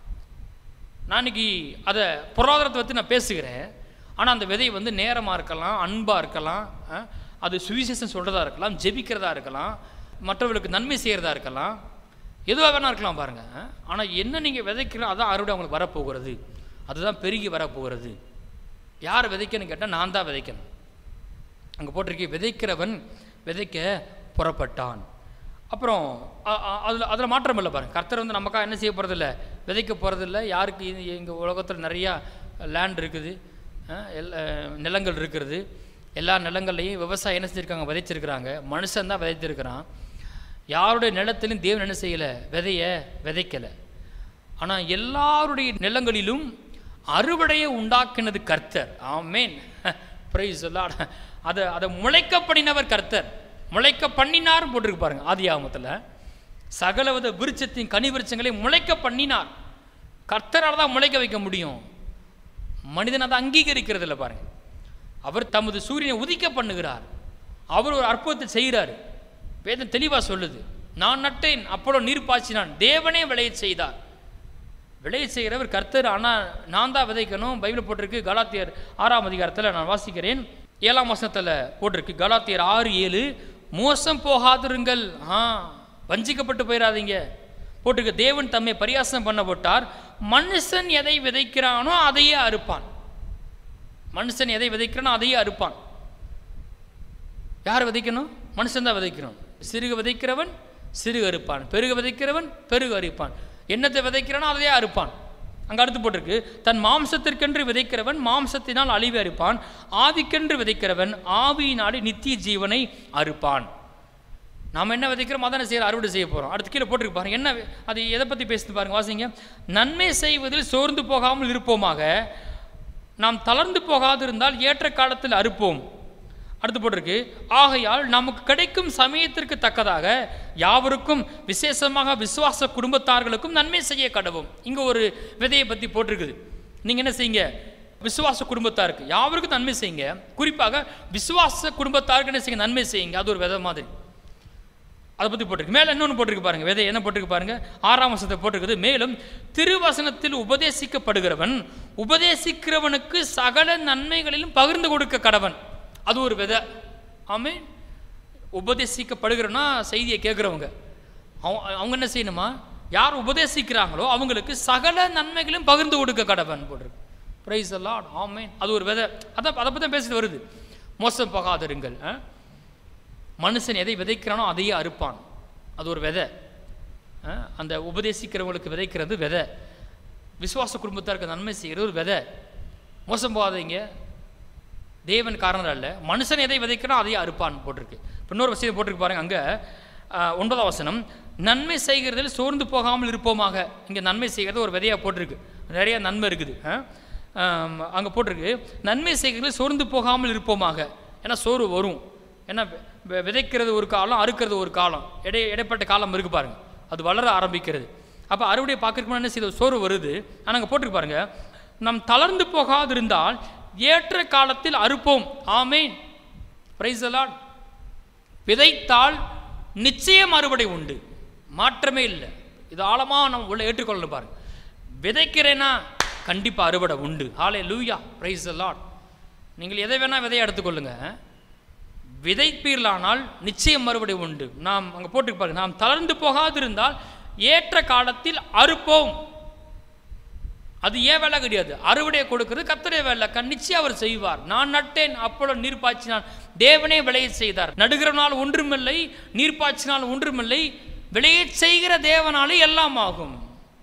நான் இன்னைக்கு அதை பொருளாதாரத்தை பற்றி நான் பேசுகிறேன் ஆனால் அந்த விதை வந்து நேரமாக இருக்கலாம் அன்பாக இருக்கலாம் அஹ், அது சுவிசேஷம் சொல்கிறதா இருக்கலாம் ஜெபிக்கிறதா இருக்கலாம் மற்றவர்களுக்கு நன்மை செய்கிறதா இருக்கலாம் எதுவாக வேணா இருக்கலாம் பாருங்கள் ஆனால் என்ன நீங்கள் விதைக்கிறோம் அதான் அறுவடை அவங்களுக்கு வரப்போகிறது அதுதான் பெருகி வரப்போகிறது யார் விதைக்கணும்னு கேட்டால் நான் தான் விதைக்கணும் அங்கே போட்டிருக்கே விதைக்கிறவன் விதைக்க புறப்பட்டான் அப்புறம் அதில் அதில் மாற்றம் இல்லை பாருங்க கர்த்தர் வந்து நமக்காக என்ன செய்ய போகிறதில்ல விதைக்க போகிறதில்ல யாருக்கு எங்கள் உலகத்தில் நிறையா லேண்ட் இருக்குது அஹ், எல்லா நிலங்கள் இருக்கிறது எல்லா நிலங்கள்லையும் விவசாயம் என்ன செஞ்சுருக்காங்க விதைச்சிருக்கிறாங்க மனுஷன் தான் விதைத்திருக்கிறான் யாருடைய நிலத்திலும் தேவன் என்ன செய்யலை விதைய விதைக்கலை ஆனால் எல்லாருடைய நிலங்களிலும் அறுவடையை உண்டாக்கினது கர்த்தர் ஆமேன் பிரைஸ் அதை அதை முளைக்க பண்ணினவர் கர்த்தர் முளைக்க பண்ணினார் போட்டிருக்கு பாருங்க ஆதி ஆகமத்தில் சகலவித விருட்சத்தின் கனி விருட்சங்களை முளைக்க பண்ணினார் கர்த்தரால் தான் முளைக்க வைக்க முடியும் மனிதன் அதை அங்கீகரிக்கிறது இல்லை பாருங்க அவர் தமது சூரியனை உதிக்க பண்ணுகிறார் அவர் ஒரு அற்புதத்தை செய்கிறார் வேதம் தெளிவாக சொல்லுது நான் நட்டேன் அப்பளோ நீர் பாய்ச்சினான் தேவனே விளைய செய்தார் விளைய செய்கிறவர் கர்த்தர் ஆனால் நான் தான் விதைக்கணும் பைபிள் போட்டிருக்கு கலாத்தியர் ஆறாம் அதிகாரத்தில் நான் வாசிக்கிறேன் ஏழாம் வசனத்தில் போட்டிருக்கு கலாத்தியர் ஆறு ஏழு மோசம் போகாதிருங்கள் ஆ வஞ்சிக்கப்பட்டு போயிடாதீங்க போட்டிருக்கு தேவன் தம்மை பரியாசம் பண்ண போட்டார் மனுஷன் எதை விதைக்கிறானோ அதையே அறுப்பான் மனுஷன் எதை விதைக்கிறானோ அதையே அறுப்பான் யார் விதைக்கணும் மனுஷன் தான் விதைக்கணும் சிறுக விதைக்கிறவன் சிறுக அறுப்பான் பெருக விதைக்கிறவன் பெருக அறுப்பான் என்னத்தை விதைக்கிறானோ அதையே அறுப்பான் அங்கே அடுத்து போட்டிருக்கு தன் மாம்சத்திற்கென்று விதைக்கிறவன் மாம்சத்தினால் அழிவை அறுப்பான் ஆவிக்கென்று விதைக்கிறவன் ஆவியினாலே நித்திய ஜீவனை அறுப்பான் நாம் என்ன விதைக்கிறோம் அதான செய்கிற அறுவடை செய்ய போகிறோம் அடுத்து கீழே போட்டிருக்கு பாருங்க என்ன அது எதை பற்றி பேசுது பாருங்க வாசிங்க நன்மை செய்வதில் சோர்ந்து போகாமல் இருப்போமாக நாம் தளர்ந்து போகாதிருந்தால் ஏற்ற காலத்தில் அறுப்போம் அடுத்து போட்டிருக்கு ஆகையால் நமக்கு கிடைக்கும் சமயத்திற்கு தக்கதாக யாவருக்கும் விசேஷமாக விசுவாச குடும்பத்தார்களுக்கும் நன்மை செய்ய கடவும் இங்கே ஒரு விதையை பற்றி போட்டிருக்குது நீங்கள் என்ன செய்யுங்க விசுவாச குடும்பத்தாருக்கு யாவருக்கும் நன்மை செய்யுங்க குறிப்பாக விசுவாச குடும்பத்தாருக்கு என்ன செய்யுங்க நன்மை செய்யுங்க அது ஒரு விதை மாதிரி அதை பற்றி போட்டிருக்கு மேலே இன்னொன்று போட்டிருக்கு பாருங்க விதை என்ன போட்டிருக்கு பாருங்க ஆறாம் வசனத்தை போட்டிருக்குது மேலும் திருவசனத்தில் உபதேசிக்கப்படுகிறவன் உபதேசிக்கிறவனுக்கு சகல நன்மைகளிலும் பகிர்ந்து கொடுக்க கடவன் அது ஒரு விதை ஆமே உபதேசிக்கப்படுகிறனா செய்தியை கேட்குறவங்க அவங்க அவங்க என்ன செய்யணுமா யார் உபதேசிக்கிறாங்களோ அவங்களுக்கு சகல நன்மைகளையும் பகிர்ந்து கொடுக்க கடவன் போட்டிருக்கு பிரைஸ் எல்லாம் ஆமேன் அது ஒரு விதை அதான் அதை பற்றி பேசிட்டு வருது மோசம் போகாதிருங்கள் ஆ? மனுஷன் எதை விதைக்கிறானோ அதையே அறுப்பான் அது ஒரு விதை ஆ? அந்த உபதேசிக்கிறவங்களுக்கு விதைக்கிறது விதை விசுவாச குடும்பத்தாருக்கு நன்மை செய்கிறது ஒரு விதை மோசம் போகாதீங்க தேவன் காரணம் அல்ல மனுஷன் எதை விதைக்கிறானோ அதையே அறுப்பான் போட்டிருக்கு இப்ப இன்னொரு விஷயம் போட்டிருக்கு பாருங்க அங்கே ஒன்பதாம் வசனம் நன்மை செய்கிறதில் சோர்ந்து போகாமல் இருப்போமாக இங்கே நன்மை செய்கிறது ஒரு விதையாக போட்டிருக்கு நிறைய நன்மை இருக்குது அங்கே போட்டிருக்கு நன்மை செய்கிறதில் சோர்ந்து போகாமல் இருப்போமாக ஏன்னா சோறு வரும் ஏன்னா வி- விதைக்கிறது ஒரு காலம் அறுக்கிறது ஒரு காலம் இடை இடைப்பட்ட காலம் இருக்கு பாருங்க அது வளர ஆரம்பிக்கிறது அப்போ அறுவடை பார்க்கறதுக்கு என்ன செய்த சோறு வருது ஆனால் அங்கே போட்டிருக்கு பாருங்க நம் தளர்ந்து போகாதிருந்தால் ஏற்ற காலத்தில் அறுப்போம் ஆமேன் பிரைஸ் விதைத்தால் நிச்சயம் அறுவடை உண்டு மாற்றமே இல்லை இது ஆழமாக நம்ம உள்ள ஏற்றுக்கொள்ளணும் பாருங்க விதைக்கிறேன்னா கண்டிப்பாக அறுவடை உண்டு ஹாலே லூயா பிரைஸ் லார்ட் நீங்கள் எதை வேணால் விதையை எடுத்துக்கொள்ளுங்க விதைப்பீர்களானால் நிச்சயம் மறுபடி உண்டு நாம் அங்கே போட்டு பாருங்க நாம் தளர்ந்து போகாதிருந்தால் ஏற்ற காலத்தில் அறுப்போம் அது ஏன் வேலை கிடையாது அறுவடையை கொடுக்கிறது கத்தரே வேலை கண் நிச்சயம் அவர் செய்வார் நான் நட்டேன் அப்பொழுது நீர் பாய்ச்சினான் தேவனே விளைய செய்தார் நடுகிறனால் ஒன்றுமில்லை நீர் பாய்ச்சினால் ஒன்றுமில்லை விளைய செய்கிற தேவனாலே எல்லாம் ஆகும்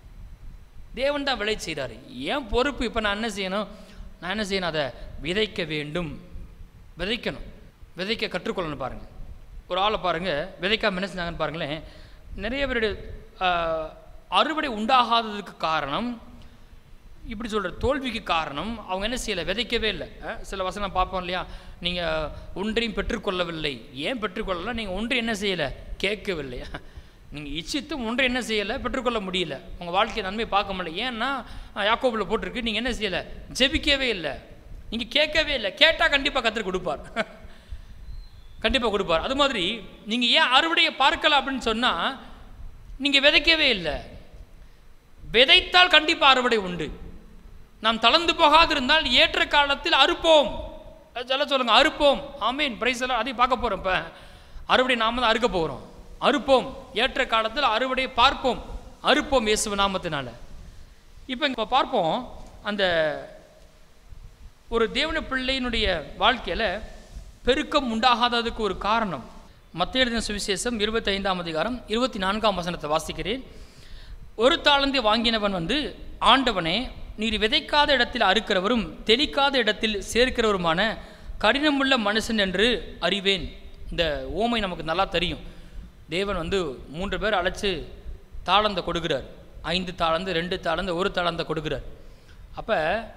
தேவன் தான் விளை செய்கிறாரு ஏன் பொறுப்பு இப்போ நான் என்ன செய்யணும் நான் என்ன செய்யணும் அதை விதைக்க வேண்டும் விதைக்கணும் விதைக்க கற்றுக்கொள்ளணும் பாருங்கள் ஒரு ஆளை பாருங்கள் விதைக்காம என்ன செஞ்சாங்கன்னு பாருங்களேன் நிறைய பேருடைய ஆஹ், அறுவடை உண்டாகாததுக்கு காரணம் இப்படி சொல்கிற தோல்விக்கு காரணம் அவங்க என்ன செய்யலை விதைக்கவே இல்லை அஹ், சில வசனம் பார்ப்போம் இல்லையா நீங்கள் ஒன்றையும் பெற்றுக்கொள்ளவில்லை ஏன் பெற்றுக்கொள்ளலை நீங்கள் ஒன்று என்ன செய்யலை கேட்கவில்லை நீங்கள் இச்சித்தும் ஒன்றை என்ன செய்யலை பெற்றுக்கொள்ள முடியல உங்கள் வாழ்க்கை நன்மை பார்க்க முடியல ஏன்னா அஹ், யாக்கோபுல போட்டிருக்கு நீங்கள் என்ன செய்யலை ஜெபிக்கவே இல்லை நீங்கள் கேட்கவே இல்லை கேட்டால் கண்டிப்பாக கத்தர் கொடுப்பார் கண்டிப்பாக கொடுப்பார் அது மாதிரி நீங்கள் ஏன் அறுவடையை பார்க்கல அப்படின்னு சொன்னால் நீங்கள் விதைக்கவே இல்லை விதைத்தால் கண்டிப்பாக அறுவடை உண்டு நாம் தளர்ந்து போகாதிருந்தால் ஏற்ற காலத்தில் அறுப்போம் அது சொல்ல சொல்லுங்க அறுப்போம் ஆமீன் பிரைஸ் எல்லாம் அதையும் பார்க்க போகிறோம் இப்போ அறுவடை நாம தான் அறுக்க போகிறோம் அறுப்போம் ஏற்ற காலத்தில் அறுவடையை பார்ப்போம் அறுப்போம் இயேசு நாமத்தினால இப்போ இப்போ பார்ப்போம் அந்த ஒரு தேவன பிள்ளையினுடைய வாழ்க்கையில் பெருக்கம் உண்டாகாததுக்கு ஒரு காரணம் மத்திய எழுதின சுவிசேஷம் இருபத்தைந்தாம் அதிகாரம் இருபத்தி நான்காம் வசனத்தை வாசிக்கிறேன் ஒரு தாளந்தை வாங்கினவன் வந்து ஆண்டவனே நீர் விதைக்காத இடத்தில் அறுக்கிறவரும் தெளிக்காத இடத்தில் சேர்க்கிறவருமான கடினமுள்ள மனுஷன் என்று அறிவேன் இந்த ஓமை நமக்கு நல்லா தெரியும் தேவன் வந்து மூன்று பேர் அழைச்சு தாளந்தை கொடுக்கிறார் ஐந்து தாளந்து ரெண்டு தாளந்து ஒரு தாளந்தை கொடுக்கிறார் அப்போ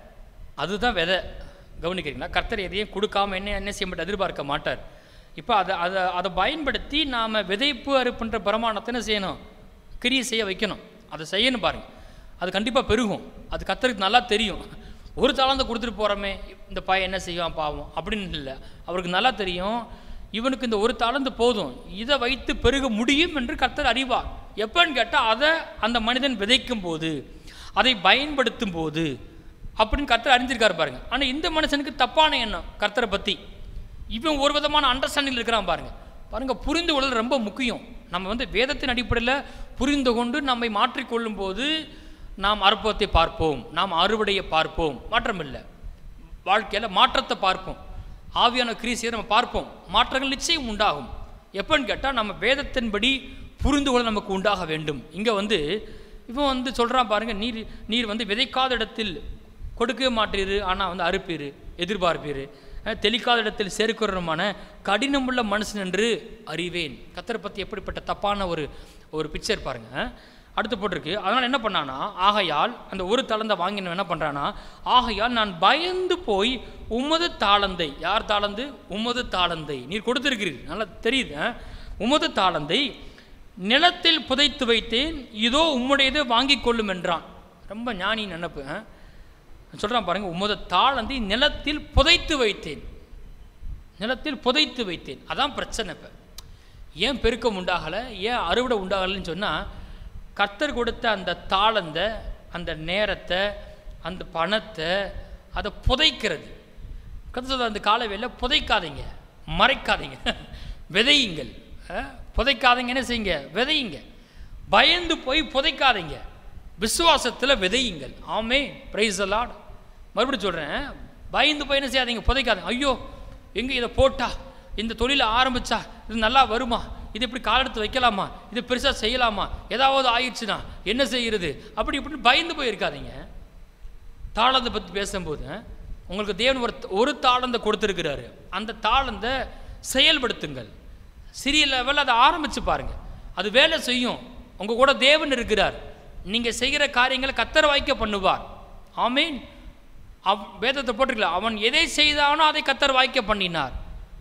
அதுதான் விதை கவனிக்கிறீங்களா கர்த்தர் எதையும் கொடுக்காம என்ன என்ன செய்ய மாட்டார் எதிர்பார்க்க மாட்டார் இப்போ அதை அதை அதை பயன்படுத்தி நாம் விதைப்பு அறுப்புன்ற பிரமாணத்தை என்ன செய்யணும் கிரியை செய்ய வைக்கணும் அதை செய்யணும் பாருங்க அது கண்டிப்பாக பெருகும் அது கர்த்தருக்கு நல்லா தெரியும் ஒரு தாளந்தை கொடுத்துட்டு போகிறோமே இந்த பையன் என்ன செய்வான் பாவம் அப்படின்னு இல்லை அவருக்கு நல்லா தெரியும் இவனுக்கு இந்த ஒரு தாளந்து போதும் இதை வைத்து பெருக முடியும் என்று கர்த்தர் அறிவார் எப்பன்னு கேட்டால் அதை அந்த மனிதன் விதைக்கும் போது அதை பயன்படுத்தும் போது அப்படின்னு கர்த்தர் அறிஞ்சிருக்காரு பாருங்க ஆனால் இந்த மனுஷனுக்கு தப்பான எண்ணம் கர்த்தரை பற்றி இவன் ஒரு விதமான அண்டர்ஸ்டாண்டிங் இருக்கிறான் பாருங்க பாருங்க புரிந்து கொள்ளல் ரொம்ப முக்கியம் நம்ம வந்து வேதத்தின் அடிப்படையில் புரிந்து கொண்டு நம்மை மாற்றிக்கொள்ளும் போது நாம் அற்புதத்தை பார்ப்போம் நாம் அறுவடையை பார்ப்போம் மாற்றமில்லை வாழ்க்கையில் மாற்றத்தை பார்ப்போம் ஆவியான கிரீசியை நம்ம பார்ப்போம் மாற்றங்கள் நிச்சயம் உண்டாகும் எப்போன்னு கேட்டால் நம்ம வேதத்தின்படி புரிந்து கொள்ள நமக்கு உண்டாக வேண்டும் இங்கே வந்து இவன் வந்து சொல்கிறான் பாருங்க நீர் நீர் வந்து விதைக்காத இடத்தில் கொடுக்கவே மாட்டீரு ஆனால் வந்து அறுப்பீர் எதிர்பார்ப்பீர் அஹ், தெளிக்காத இடத்தில் சேர்க்கிறமான கடினமுள்ள மனுஷன் என்று அறிவேன் கத்தரை பற்றி எப்படிப்பட்ட தப்பான ஒரு ஒரு பிக்சர் பாருங்க அஹ். அடுத்து போட்டிருக்கு அதனால் என்ன பண்ணானா ஆகையால் அந்த ஒரு தாளந்தை வாங்கினவன் என்ன பண்ணுறானா ஆகையால் நான் பயந்து போய் உமது தாளந்தை யார் தாளந்து உமது தாளந்தை நீர் கொடுத்திருக்கிறீர் நல்லா தெரியுது அஹ். உமது தாளந்தை நிலத்தில் புதைத்து வைத்தேன் இதோ உம்முடையது வாங்கிக் கொள்ளும் என்றான் ரொம்ப ஞானி நினப்பு சொல்கிறான் பாருங்க உமது தாளந்தை நிலத்தில் புதைத்து வைத்தேன் நிலத்தில் புதைத்து வைத்தேன் அதான் பிரச்சனை இப்போ ஏன் பெருக்கம் உண்டாகலை ஏன் அறுவடை உண்டாகலைன்னு சொன்னால் கர்த்தர் கொடுத்த அந்த தாளந்த அந்த நேரத்தை அந்த பணத்தை அதை புதைக்கிறது கர்த்தர் சொல்ற அந்த காலவேல புதைக்காதீங்க மறைக்காதீங்க விதையுங்கள் அஹ், புதைக்காதீங்க என்ன செய்யுங்க விதையுங்க பயந்து போய் புதைக்காதீங்க விசுவாசத்தில் விதையுங்கள் ஆமே பிரைஸ் லார்ட் மறுபடியும் சொல்கிறேன் பயந்து போய் என்ன செய்யாதீங்க புதைக்காதீங்க ஐயோ எங்கே இதை போட்டா இந்த தொழிலை ஆரம்பிச்சா இது நல்லா வருமா இது இப்படி காலெடுத்து வைக்கலாமா இது பெருசாக செய்யலாமா ஏதாவது ஆயிடுச்சுன்னா என்ன செய்கிறது அப்படி இப்படின்னு பயந்து போய் இருக்காதீங்க தாளந்தை பற்றி பேசும்போது உங்களுக்கு தேவன் ஒரு ஒரு தாளந்தை கொடுத்துருக்கிறாரு அந்த தாளந்தை செயல்படுத்துங்கள் சிறிய லெவலில் அதை ஆரம்பிச்சு பாருங்க அது வேலை செய்யும் உங்கள் கூட தேவன் இருக்கிறார் நீங்கள் செய்கிற காரியங்களை கத்தர வாய்க்க பண்ணுவார் ஆமீன் அவ் வேதத்தை போட்டிருக்கல அவன் எதை செய்தானோ அதை கத்தர் வாய்க்க பண்ணினார்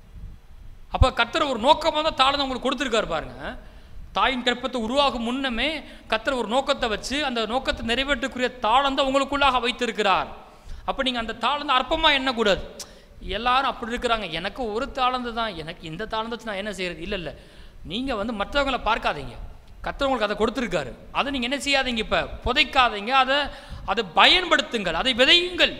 அப்போ கத்தர் ஒரு நோக்கமாக தான் தாளந்தை உங்களுக்கு கொடுத்துருக்காரு பாருங்க தாயின் கற்பத்தை உருவாகும் முன்னமே கத்தர் ஒரு நோக்கத்தை வச்சு அந்த நோக்கத்தை நிறைவேற்றக்கூடிய தாளந்தை உங்களுக்குள்ளாக வைத்திருக்கிறார் அப்போ நீங்கள் அந்த தாளந்தை அற்பமாக எண்ணக்கூடாது எல்லாரும் அப்படி இருக்கிறாங்க எனக்கு ஒரு தாளந்து தான் எனக்கு இந்த தாளந்தை வச்சு நான் என்ன செய்யறது இல்லை இல்லை நீங்கள் வந்து மற்றவங்களை பார்க்காதீங்க கத்தர் உங்களுக்கு அதை கொடுத்துருக்காரு அதை நீங்கள் என்ன செய்யாதீங்க இப்போ புதைக்காதீங்க அதை அதை பயன்படுத்துங்கள் அதை விதையுங்கள்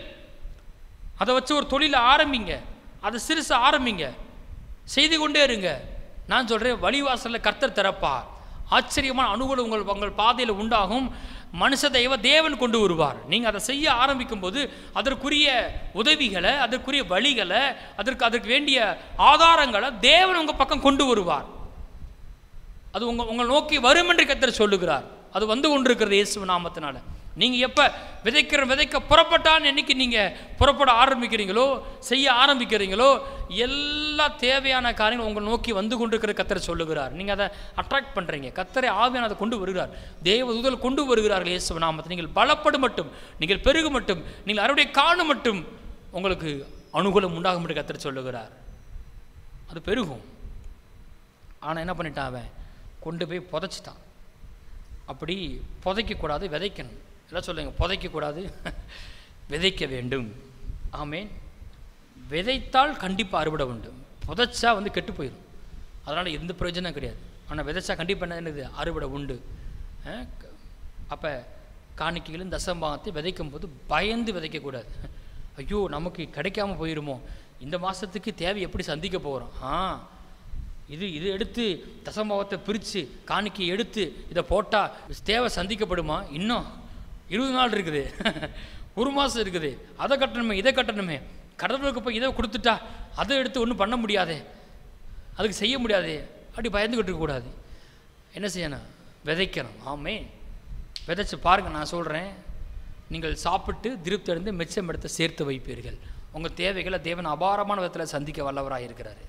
அதை வச்சு ஒரு தொழிலை ஆரம்பிங்க அதை சிறுசு ஆரம்பிங்க செய்து கொண்டே இருங்க நான் சொல்கிறேன் வழிவாசலில் கர்த்தர் திறப்பார் ஆச்சரியமான அனுகூலம் உங்கள் உங்கள் பாதையில் உண்டாகும் மனுஷ தெய்வ தேவன் கொண்டு வருவார் நீங்கள் அதை செய்ய ஆரம்பிக்கும் போது அதற்குரிய உதவிகளை அதற்குரிய வழிகளை அதற்கு அதற்கு வேண்டிய ஆதாரங்களை தேவன் உங்கள் பக்கம் கொண்டு வருவார் அது உங்கள் உங்கள் நோக்கி வரும் என்று கத்தர் சொல்லுகிறார் அது வந்து கொண்டிருக்கிறது இயேசு நாமத்தினால நீங்கள் எப்போ விதைக்கிற விதைக்க புறப்பட்டான்னு என்னைக்கு நீங்கள் புறப்பட ஆரம்பிக்கிறீங்களோ செய்ய ஆரம்பிக்கிறீங்களோ எல்லா தேவையான காரியங்களும் உங்களை நோக்கி வந்து கொண்டிருக்கிற கத்தர் சொல்லுகிறார் நீங்கள் அதை அட்ராக்ட் பண்ணுறீங்க கத்தரை ஆவியான அதை கொண்டு வருகிறார் தேவ தூதல் கொண்டு வருகிறார்கள் இயேசு நாமத்தை நீங்கள் பலப்படும் மட்டும் நீங்கள் பெருகு மட்டும் நீங்கள் அறுவடை காணும் மட்டும் உங்களுக்கு அனுகூலம் உண்டாகும் என்று கத்தர் சொல்லுகிறார் அது பெருகும் ஆனால் என்ன பண்ணிட்டான் அவன் கொண்டு போய் புதைச்சிட்டான் அப்படி புதைக்கக்கூடாது விதைக்கணும் எல்லாம் சொல்லுங்க புதைக்கக்கூடாது விதைக்க வேண்டும் ஆமேன் விதைத்தால் கண்டிப்பாக அறுவடை உண்டு புதைச்சா வந்து கெட்டு போயிடும் அதனால் எந்த பிரயோஜனம் கிடையாது ஆனால் விதைச்சா கண்டிப்பாக என்ன என்னது அறுவடை உண்டு அப்போ காணிக்கைகளும் தசம்பாகத்தை விதைக்கும் போது பயந்து விதைக்கக்கூடாது ஐயோ நமக்கு கிடைக்காம போயிருமோ இந்த மாதத்துக்கு தேவை எப்படி சந்திக்க போகிறோம் ஆ இது இது எடுத்து தசம்பாவத்தை பிரித்து காணிக்கை எடுத்து இதை போட்டால் தேவை சந்திக்கப்படுமா இன்னும் இருபது நாள் இருக்குது ஒரு மாதம் இருக்குது அதை கட்டணுமே இதை கட்டணுமே கடவுளுக்கு போய் இதை கொடுத்துட்டா அதை எடுத்து ஒன்றும் பண்ண முடியாதே அதுக்கு செய்ய முடியாதே அப்படி பயந்துக்கிட்டு இருக்கக்கூடாது என்ன செய்யணும் விதைக்கணும் ஆமே விதைச்சு பாருங்கள் நான் சொல்கிறேன் நீங்கள் சாப்பிட்டு திருப்தி அடைந்து மிச்சம் எடுத்து சேர்த்து வைப்பீர்கள் உங்கள் தேவைகளை தேவன் அபாரமான விதத்தில் சந்திக்க வல்லவராக இருக்கிறாரு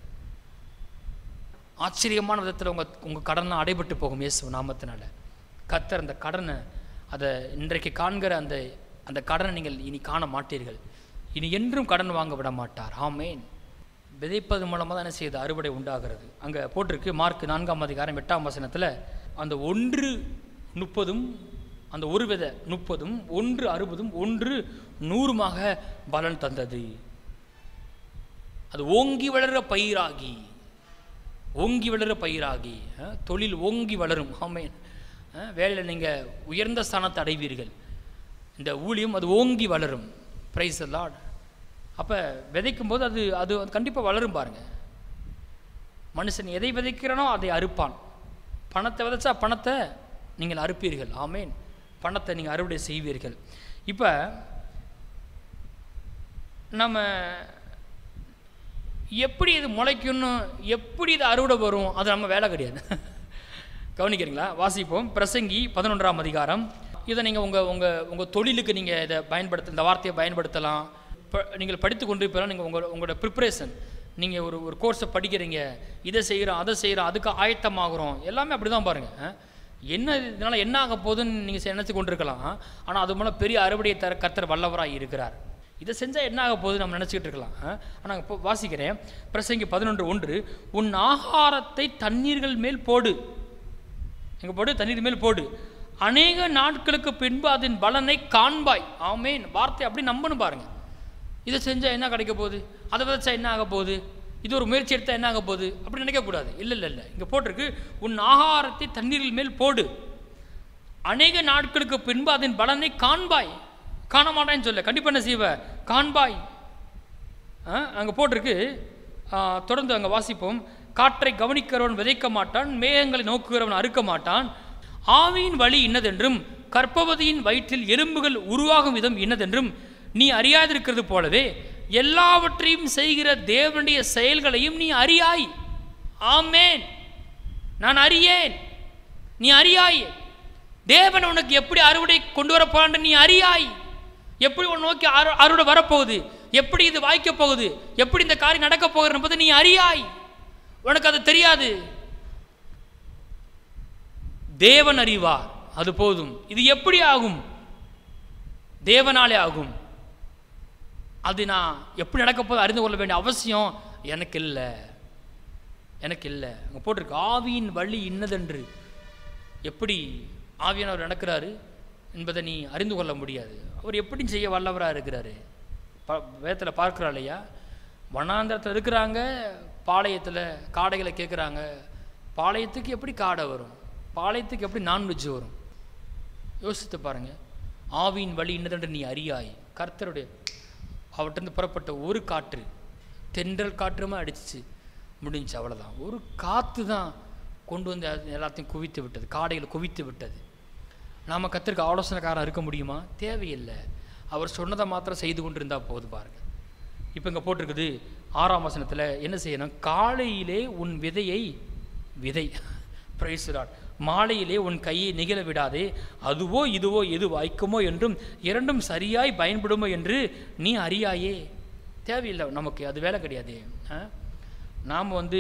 ஆச்சரியமான விதத்தில் உங்கள் உங்கள் கடனை அடைபட்டு போகும் இயேசு நாமத்தினால கத்தர் அந்த கடனை அதை இன்றைக்கு காண்கிற அந்த அந்த கடனை நீங்கள் இனி காண மாட்டீர்கள் இனி என்றும் கடன் வாங்க விட மாட்டார் ஆமேன் விதைப்பது மூலமாக தான் என்ன செய்யுது அறுவடை உண்டாகிறது அங்கே போட்டிருக்கு மார்க் நான்காம் அதிகாரம் எட்டாம் வசனத்தில் அந்த ஒன்று முப்பதும் அந்த ஒரு விதை முப்பதும் ஒன்று அறுபதும் ஒன்று நூறுமாக பலன் தந்தது அது ஓங்கி வளர பயிராகி ஓங்கி வளர பயிராகி அஹ், தொழில் ஓங்கி வளரும் ஆமேன் அஹ், வேலையில் நீங்கள் உயர்ந்த ஸ்தானத்தை அடைவீர்கள் இந்த ஊழியம் அது ஓங்கி வளரும் பிரைஸ் லார்ட் அப்போ விதைக்கும் போது அது அது கண்டிப்பாக வளரும் பாருங்க மனுஷன் எதை விதைக்கிறானோ அதை அறுப்பான் பணத்தை விதைச்சா பணத்தை நீங்கள் அறுப்பீர்கள் ஆமேன் பணத்தை நீங்கள் அறுவடை செய்வீர்கள் இப்போ நம்ம எப்படி இது முளைக்கும்னு எப்படி இது அறுவடை வரும் அது நம்ம வேலை கிடையாது கவனிக்கிறீங்களா வாசிப்போம் பிரசங்கி பதினொன்றாம் அதிகாரம் இதை நீங்கள் உங்கள் உங்கள் உங்கள் தொழிலுக்கு நீங்கள் இதை பயன்படுத்த இந்த வார்த்தையை பயன்படுத்தலாம் இப்போ நீங்கள் படித்து கொண்டு இப்போ நீங்கள் உங்களோட உங்களோட ப்ரிப்பரேஷன் நீங்கள் ஒரு ஒரு கோர்ஸை படிக்கிறீங்க இதை செய்கிறோம் அதை செய்கிறோம் அதுக்கு ஆயத்தமாகறோம் எல்லாமே அப்படி தான் பாருங்கள் என்ன இதனால் என்ன ஆக போகுதுன்னு நீங்கள் நினச்சி கொண்டிருக்கலாம் ஆனால் அது மூலம் பெரிய அறுவடையை தர கர்த்தர் வல்லவராக இருக்கிறார் இதை செஞ்சால் என்ன ஆக போகுது நம்ம நினச்சிக்கிட்டு இருக்கலாம் ஆனால் இப்போ வாசிக்கிறேன் பிரசங்கி பதினொன்று ஒன்று உன் ஆகாரத்தை தண்ணீர்கள் மேல் போடு எங்கே போடு தண்ணீர் மேல் போடு அநேக நாட்களுக்கு பின்பு அதன் பலனை காண்பாய் ஆமேன் வார்த்தை அப்படி நம்பணும் பாருங்க இதை செஞ்சால் என்ன கிடைக்க போகுது அதை விதைச்சா என்ன ஆக போகுது இது ஒரு முயற்சி எடுத்தால் என்ன ஆக போகுது அப்படி நினைக்கக்கூடாது இல்லை இல்லை இல்லை இங்கே போட்டிருக்கு உன் ஆகாரத்தை தண்ணீரில் மேல் போடு அநேக நாட்களுக்கு பின்பு அதன் பலனை காண்பாய் காண மாட்டேன்னு சொல்ல கண்டிப்பாக என்ன செய்வ காண்பாய் அங்கே போட்டிருக்கு ஆ, தொடர்ந்து அங்கே வாசிப்போம் காற்றை கவனிக்கிறவன் விதைக்க மாட்டான் மேகங்களை நோக்குகிறவன் அறுக்க மாட்டான் ஆவியின் வழி இன்னதென்றும் கற்பவதியின் வயிற்றில் எறும்புகள் உருவாகும் விதம் இன்னதென்றும் நீ அறியாதிருக்கிறது போலவே எல்லாவற்றையும் செய்கிற தேவனுடைய செயல்களையும் நீ அறியாய் ஆமேன் நான் அறியேன் நீ அறியாய் தேவன் உனக்கு எப்படி அறுவடை கொண்டு வர போறான்னு நீ அறியாய் எப்படி உன் நோக்கி அறு அறுவடை வரப்போகுது எப்படி இது வாய்க்க போகுது எப்படி இந்த காரியம் நடக்க போகிறது என்பதை நீ அறியாய் உனக்கு அது தெரியாது தேவன் அறிவார் அது போதும் இது எப்படி ஆகும் தேவனாலே ஆகும் அது நான் எப்படி நடக்க போது அறிந்து கொள்ள வேண்டிய அவசியம் எனக்கு இல்லை எனக்கு இல்லை அங்கே போட்டிருக்கு ஆவியின் வழி இன்னதென்று எப்படி ஆவியானவர் நடக்கிறாரு என்பதை நீ அறிந்து கொள்ள முடியாது அவர் எப்படி செய்ய வல்லவராக இருக்கிறாரு ப வேதத்தில் பார்க்குறா இல்லையா வனாந்திரத்தில் இருக்கிறாங்க பாளையத்தில் காடைகளை கேட்குறாங்க பாளையத்துக்கு எப்படி காடை வரும் பாளையத்துக்கு எப்படி நான்வெஜ் வரும் யோசித்து பாருங்க ஆவியின் வழி இன்னதென்று நீ அறியாய் கர்த்தருடைய அவர்கிட்ட புறப்பட்ட ஒரு காற்று தென்றல் காற்றுமா அடிச்சிச்சு முடிஞ்சுச்சு அவ்வளோதான் ஒரு காற்று தான் கொண்டு வந்து அது எல்லாத்தையும் குவித்து விட்டது காடைகளை குவித்து விட்டது நாம் கத்திரிக்க ஆலோசனைக்காரன் இருக்க முடியுமா தேவையில்லை அவர் சொன்னதை மாத்திரம் செய்து கொண்டு இருந்தால் போது பாருங்க இப்போ இங்கே போட்டிருக்குது ஆறாம் வசனத்தில் என்ன செய்யணும் காலையிலே உன் விதையை விதை பிரைஸ்லாட் மாலையிலே உன் கையை நிகழ விடாதே அதுவோ இதுவோ எது வாய்க்குமோ என்றும் இரண்டும் சரியாய் பயன்படுமோ என்று நீ அறியாயே தேவையில்லை நமக்கு அது வேலை கிடையாது நாம் வந்து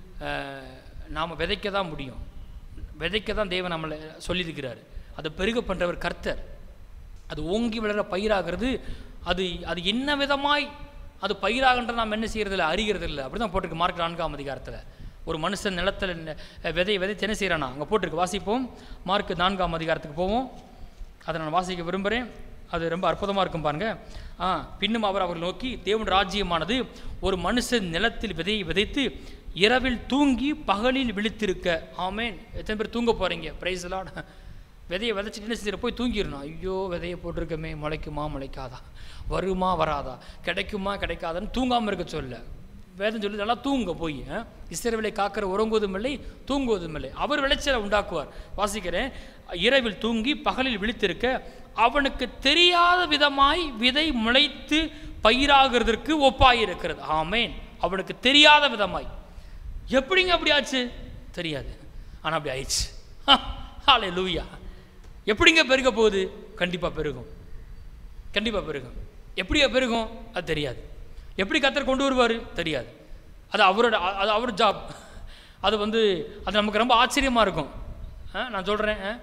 நாம் விதைக்க தான் முடியும் விதைக்க தான் தேவன் நம்மளை சொல்லியிருக்கிறார் அதை பெருக பண்ணுறவர் கர்த்தர் அது ஓங்கி வளர பயிராகிறது அது அது என்ன விதமாய் அது பயிராகன்ற நாம் என்ன செய்யறதில்ல அறிகிறதில்ல அப்படி தான் போட்டிருக்கு மார்க் நான்காம் அதிகாரத்தில் ஒரு மனுஷன் நிலத்தில் நெ- விதையை விதைச்சு என்ன செய்கிறானா அங்கே போட்டிருக்கு வாசிப்போம் மார்க் நான்காம் அதிகாரத்துக்கு போவோம் அதை நான் வாசிக்க விரும்புகிறேன் அது ரொம்ப அற்புதமாக இருக்கும் பாருங்க ஆ பின்னும் அவர் அவர்கள் நோக்கி தேவன் ராஜ்யமானது ஒரு மனுஷன் நிலத்தில் விதையை விதைத்து இரவில் தூங்கி பகலில் விழித்திருக்க ஆமேன் எத்தனை பேர் தூங்க போகிறீங்க ப்ரைஸ்லாம் விதையை விதைச்சிட்டு என்ன செய்யற போய் தூங்கிடணும் ஐயோ விதையை போட்டிருக்கமே முளைக்குமா முளைக்காதா வருமா வராதா கிடைக்குமா கிடைக்காதான்னு தூங்காமல் இருக்க சொல்ல வேதம் சொல்லி நல்லா தூங்க போய் இஸ்ரவேலை காக்கிற உறங்குவதும் இல்லை தூங்குவதும் இல்லை அவர் விளைச்சலை உண்டாக்குவார் வாசிக்கிறேன் இரவில் தூங்கி பகலில் விழித்திருக்க அவனுக்கு தெரியாத விதமாய் விதை முளைத்து பயிராகிறதற்கு ஒப்பாயிருக்கிறது ஆமேன் அவனுக்கு தெரியாத விதமாய் எப்படிங்க அப்படி ஆச்சு தெரியாது ஆனால் அப்படி ஆயிடுச்சு ஹாலே லூயா எப்படிங்க பெருக போகுது கண்டிப்பாக பெருகும் கண்டிப்பாக பெருகும் எப்படியா பெருகும் அது தெரியாது எப்படி கத்தர் கொண்டு வருவார் தெரியாது அது அவரோட அ- அது அவர் ஜாப் அது வந்து அது நமக்கு ரொம்ப ஆச்சரியமாக இருக்கும் ஆ, நான் சொல்கிறேன்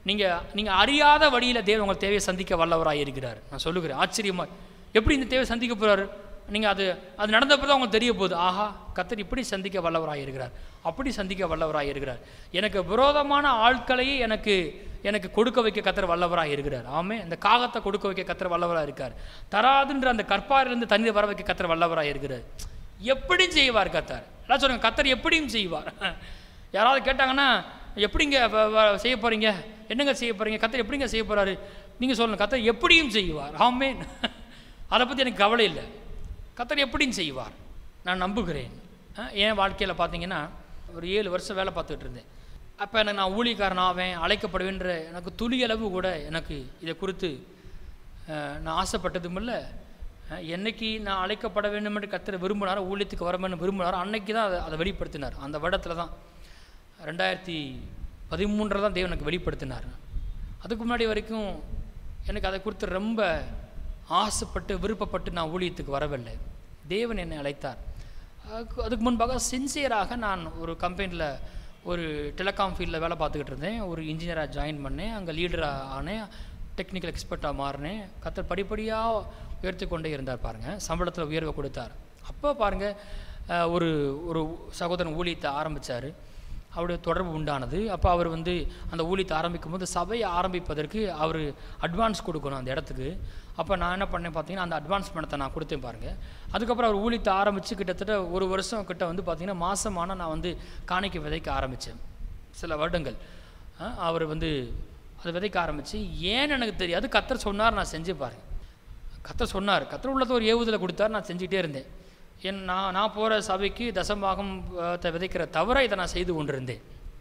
நீங்கள் நீங்கள் அறியாத வழியில் தேவன் உங்கள் தேவையை சந்திக்க வல்லவராக இருக்கிறார் நான் சொல்லுகிறேன் ஆச்சரியமா எப்படி இந்த தேவையை சந்திக்க போகிறாரு நீங்கள் அது அது நடந்தப்போ தான் உங்களுக்கு தெரிய போகுது ஆஹா கத்தர் இப்படி சந்திக்க வல்லவராக இருக்கிறார் அப்படி சந்திக்க வல்லவராக இருக்கிறார் எனக்கு விரோதமான ஆட்களையே எனக்கு எனக்கு கொடுக்க வைக்க கத்தர் வல்லவராக இருக்கிறார் ஆமே இந்த காகத்தை கொடுக்க வைக்க கத்தர் வல்லவராக இருக்கார் தராதுன்ற அந்த கற்பாரிலிருந்து தண்ணீர் வர வைக்க கத்தர் வல்லவராக இருக்கிறார் எப்படி செய்வார் கத்தர் எல்லாம் சொல்லுங்க கத்தர் எப்படியும் செய்வார் யாராவது கேட்டாங்கன்னா எப்படிங்க வ- வ- செய்ய போறீங்க என்னங்க செய்ய போறீங்க கத்தர் எப்படிங்க செய்ய போறாரு நீங்கள் சொல்லணும் கத்தர் எப்படியும் செய்வார் ஆமேன் அதை பற்றி எனக்கு கவலை இல்லை கத்தர் எப்படியும் செய்வார் நான் நம்புகிறேன் அஹ், என் வாழ்க்கையில் பார்த்தீங்கன்னா ஒரு ஏழு வருஷம் வேலை பார்த்துட்டு இருந்தேன் அப்போ எனக்கு நான் ஊழியக்காரன் ஆவேன் அழைக்கப்படுவேன்ற எனக்கு துளியளவு கூட எனக்கு இதை குறித்து அஹ், நான் ஆசைப்பட்டதும் இல்லை அஹ், என்னைக்கு நான் அழைக்கப்பட வேண்டும் என்று கத்தரை விரும்பினாரோ ஊழியத்துக்கு வர வேண்டும் விரும்பினாரோ அன்னைக்கு தான் அதை அதை வெளிப்படுத்தினார் அந்த வருடத்தில் தான் ரெண்டாயிரத்தி பதிமூன்றில் தான் தேவன் எனக்கு வெளிப்படுத்தினார் அதுக்கு முன்னாடி வரைக்கும் எனக்கு அதை குறித்து ரொம்ப ஆசைப்பட்டு விருப்பப்பட்டு நான் ஊழியத்துக்கு வரவில்லை தேவன் என்னை அழைத்தார் அதுக்கு அதுக்கு முன்பாக சின்சியராக நான் ஒரு கம்பெனியில் ஒரு டெலிகாம் ஃபீல்டில் வேலை பார்த்துக்கிட்டு இருந்தேன் ஒரு இன்ஜினியராக ஜாயின் பண்ணேன் அங்கே லீடராக ஆனேன் டெக்னிக்கல் எக்ஸ்பர்ட்டாக மாறினேன் கத்தர் படிப்படியாக உயர்த்தி கொண்டே இருந்தார் பாருங்கள் சம்பளத்தில் உயர்வை கொடுத்தார் அப்போ பாருங்கள் அஹ், ஒரு ஒரு சகோதரன் ஊழியத்தை ஆரம்பித்தார் அவருடைய தொடர்பு உண்டானது அப்போ அவர் வந்து அந்த ஊழியத்தை ஆரம்பிக்கும் போது சபையை ஆரம்பிப்பதற்கு அவர் அட்வான்ஸ் கொடுக்கணும் அந்த இடத்துக்கு அப்போ நான் என்ன பண்ணேன் பார்த்தீங்கன்னா அந்த அட்வான்ஸ் பணத்தை நான் கொடுத்தேன் பாருங்கள் அதுக்கப்புறம் அவர் ஊழியத்தை ஆரம்பித்து கிட்டத்தட்ட ஒரு வருஷம் கிட்ட வந்து பார்த்தீங்கன்னா மாசமான நான் வந்து காணிக்கை விதைக்க ஆரம்பித்தேன் சில வருடங்கள் அஹ், அவர் வந்து அதை விதைக்க ஆரம்பித்து ஏன்னு எனக்கு தெரியாது கத்தர் சொன்னார் நான் செஞ்சு பாருங்க கத்தர் சொன்னார் கத்தர் உள்ளது ஒரு ஏவுதலை கொடுத்தார் நான் செஞ்சுக்கிட்டே இருந்தேன் என் நான் நான் போகிற சபைக்கு தசமாகம் அஹ், த- விதைக்கிற தவிர இதை நான் செய்து கொண்டிருந்தேன்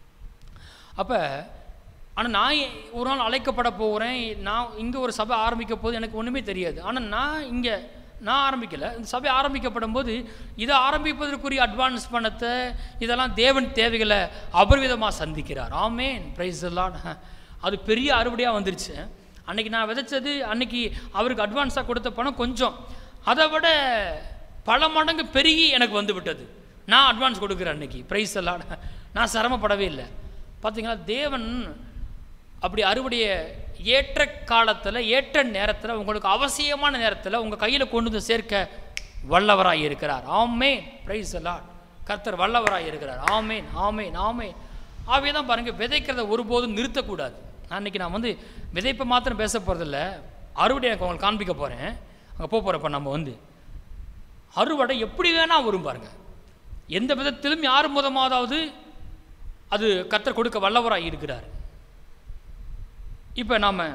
அப்போ ஆனால் நான் ஏ- ஒரு நாள் அழைக்கப்பட போகிறேன் நான் இங்கே ஒரு சபை ஆரம்பிக்க போது எனக்கு ஒன்றுமே தெரியாது ஆனால் நான் இங்கே நான் ஆரம்பிக்கலை இந்த சபை ஆரம்பிக்கப்படும் போது இதை ஆரம்பிப்பதற்குரிய அட்வான்ஸ் பணத்தை இதெல்லாம் தேவன் தேவைகளை அபரிவிதமாக சந்திக்கிறார் ஆமேன் பிரைஸ் எல்லாம் அது பெரிய அறுவடையாக வந்துருச்சு அன்னைக்கு நான் விதைச்சது அன்னைக்கு அவருக்கு அட்வான்ஸாக கொடுத்த பணம் கொஞ்சம் அதை விட பல மடங்கு பெருகி எனக்கு வந்து விட்டது நான் அட்வான்ஸ் கொடுக்குறேன் அன்னைக்கு ப்ரைஸ் எல்லாம் நான் சிரமப்படவே இல்லை பார்த்தீங்களா தேவன் அப்படி அறுவடைய ஏற்ற காலத்தில் ஏற்ற நேரத்தில் உங்களுக்கு அவசியமான நேரத்தில் உங்கள் கையில் கொண்டு வந்து சேர்க்க வல்லவராய் இருக்கிறார் ஆமேன் ப்ரைஸ் எல்லாம் கர்த்தர் வல்லவராய் இருக்கிறார் ஆமேன் ஆமேன் ஆமேன் ஆகவே தான் பாருங்கள் விதைக்கிறத ஒருபோதும் நிறுத்தக்கூடாது நான் இன்னைக்கு நான் வந்து விதைப்பை மாத்திரம் பேச போகிறதில்ல அறுவடை எனக்கு உங்களுக்கு காண்பிக்க போகிறேன் அங்கே போக போகிறப்ப நம்ம வந்து அறுவடை எப்படி வேணா வரும் பாருங்க எந்த விதத்திலும் யார் முதமாவது அது கத்தர் கொடுக்க வல்லவராய் இருக்கிறார் இப்போ நாம்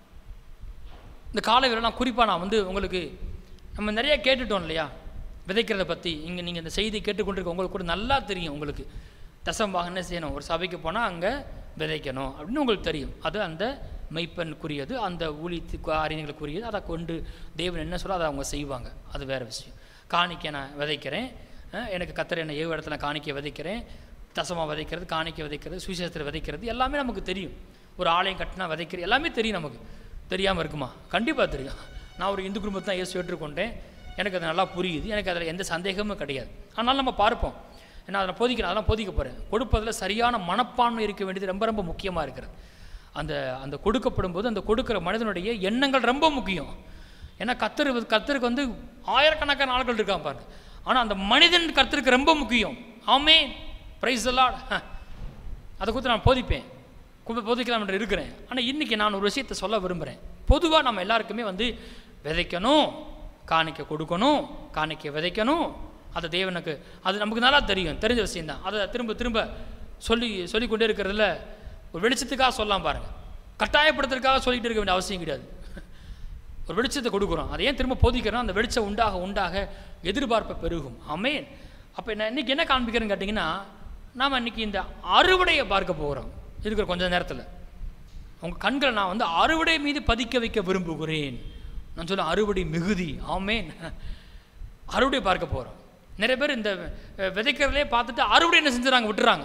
இந்த காலை நான் குறிப்பாக நான் வந்து உங்களுக்கு நம்ம நிறைய கேட்டுட்டோம் இல்லையா விதைக்கிறத பற்றி இங்கே நீங்கள் இந்த செய்தி கேட்டுக்கொண்டிருக்க உங்களுக்கு கூட நல்லா தெரியும் உங்களுக்கு தசம்பாக என்ன செய்யணும் ஒரு சபைக்கு போனால் அங்கே விதைக்கணும் அப்படின்னு உங்களுக்கு தெரியும் அது அந்த மெய்ப்பனுக்குரியது அந்த ஊழித்து காரியங்களுக்குரியது அதை கொண்டு தேவன் என்ன சொல்ல அதை அவங்க செய்வாங்க அது வேறு விஷயம் காணிக்கை நான் விதைக்கிறேன் அஹ் எனக்கு கத்தர் என்ன ஏழு இடத்துல காணிக்கை விதைக்கிறேன் தசமா விதைக்கிறது காணிக்கை விதைக்கிறது சுவிசேஷத்தில் விதைக்கிறது எல்லாமே நமக்கு தெரியும் ஒரு ஆலயம் கட்டினா விதைக்கிறது எல்லாமே தெரியும் நமக்கு தெரியாமல் இருக்குமா கண்டிப்பாக தெரியும் நான் ஒரு இந்து குடும்பத்தை தான் இயேசு ஏற்றுக்கொண்டேன் எனக்கு அது நல்லா புரியுது எனக்கு அதில் எந்த சந்தேகமும் கிடையாது ஆனால் நம்ம பார்ப்போம் ஏன்னா அதில் போதிக்கிறேன் அதெல்லாம் போதிக்க போகிறேன் கொடுப்பதில் சரியான மனப்பான்மை இருக்க வேண்டியது ரொம்ப ரொம்ப முக்கியமாக இருக்கிறது அந்த அந்த கொடுக்கப்படும் போது அந்த கொடுக்குற மனிதனுடைய எண்ணங்கள் ரொம்ப முக்கியம் ஏன்னா கத்தர் கத்தருக்கு வந்து ஆயிரக்கணக்கான ஆட்கள் இருக்கான் பாருங்க ஆனால் அந்த மனிதன் கர்த்தருக்கு ரொம்ப முக்கியம் ஆமே பிரைஸ் எல்லாம் அதை குறித்து நான் போதிப்பேன் கு- போதிக்கலாம் என்று இருக்கிறேன் ஆனால் இன்றைக்கி நான் ஒரு விஷயத்தை சொல்ல விரும்புகிறேன் பொதுவாக நம்ம எல்லாருக்குமே வந்து விதைக்கணும் காணிக்கை கொடுக்கணும் காணிக்கை விதைக்கணும் அது தேவனுக்கு அது நமக்கு நல்லா தெரியும் தெரிஞ்ச விஷயம்தான் அதை திரும்ப திரும்ப சொல்லி சொல்லிக்கொண்டே இருக்கிறதுல ஒரு வெளிச்சத்துக்காக சொல்லலாம் பாருங்கள் கட்டாயப்படுத்துறதுக்காக சொல்லிட்டு இருக்க வேண்டிய அவசியம் கிடையாது ஒரு வெளிச்சத்தை கொடுக்குறோம் அதை ஏன் திரும்ப போதிக்கிறோம் அந்த வெளிச்சம் உண்டாக உண்டாக எதிர்பார்ப்பை பெருகும் ஆமேன் அப்போ நான் இன்னைக்கு என்ன காண்பிக்கிறேன்னு கேட்டிங்கன்னா நாம் இன்னைக்கு இந்த அறுவடையை பார்க்க போகிறோம் இருக்கிற கொஞ்ச நேரத்தில் உங்கள் கண்களை நான் வந்து அறுவடை மீது பதிக்க வைக்க விரும்புகிறேன் நான் சொல்ல அறுவடை மிகுதி ஆமேன் அறுவடை பார்க்க போகிறோம் நிறைய பேர் இந்த அஹ், விதைக்கிறதுலே பார்த்துட்டு அறுவடை என்ன செஞ்சுறாங்க விட்டுறாங்க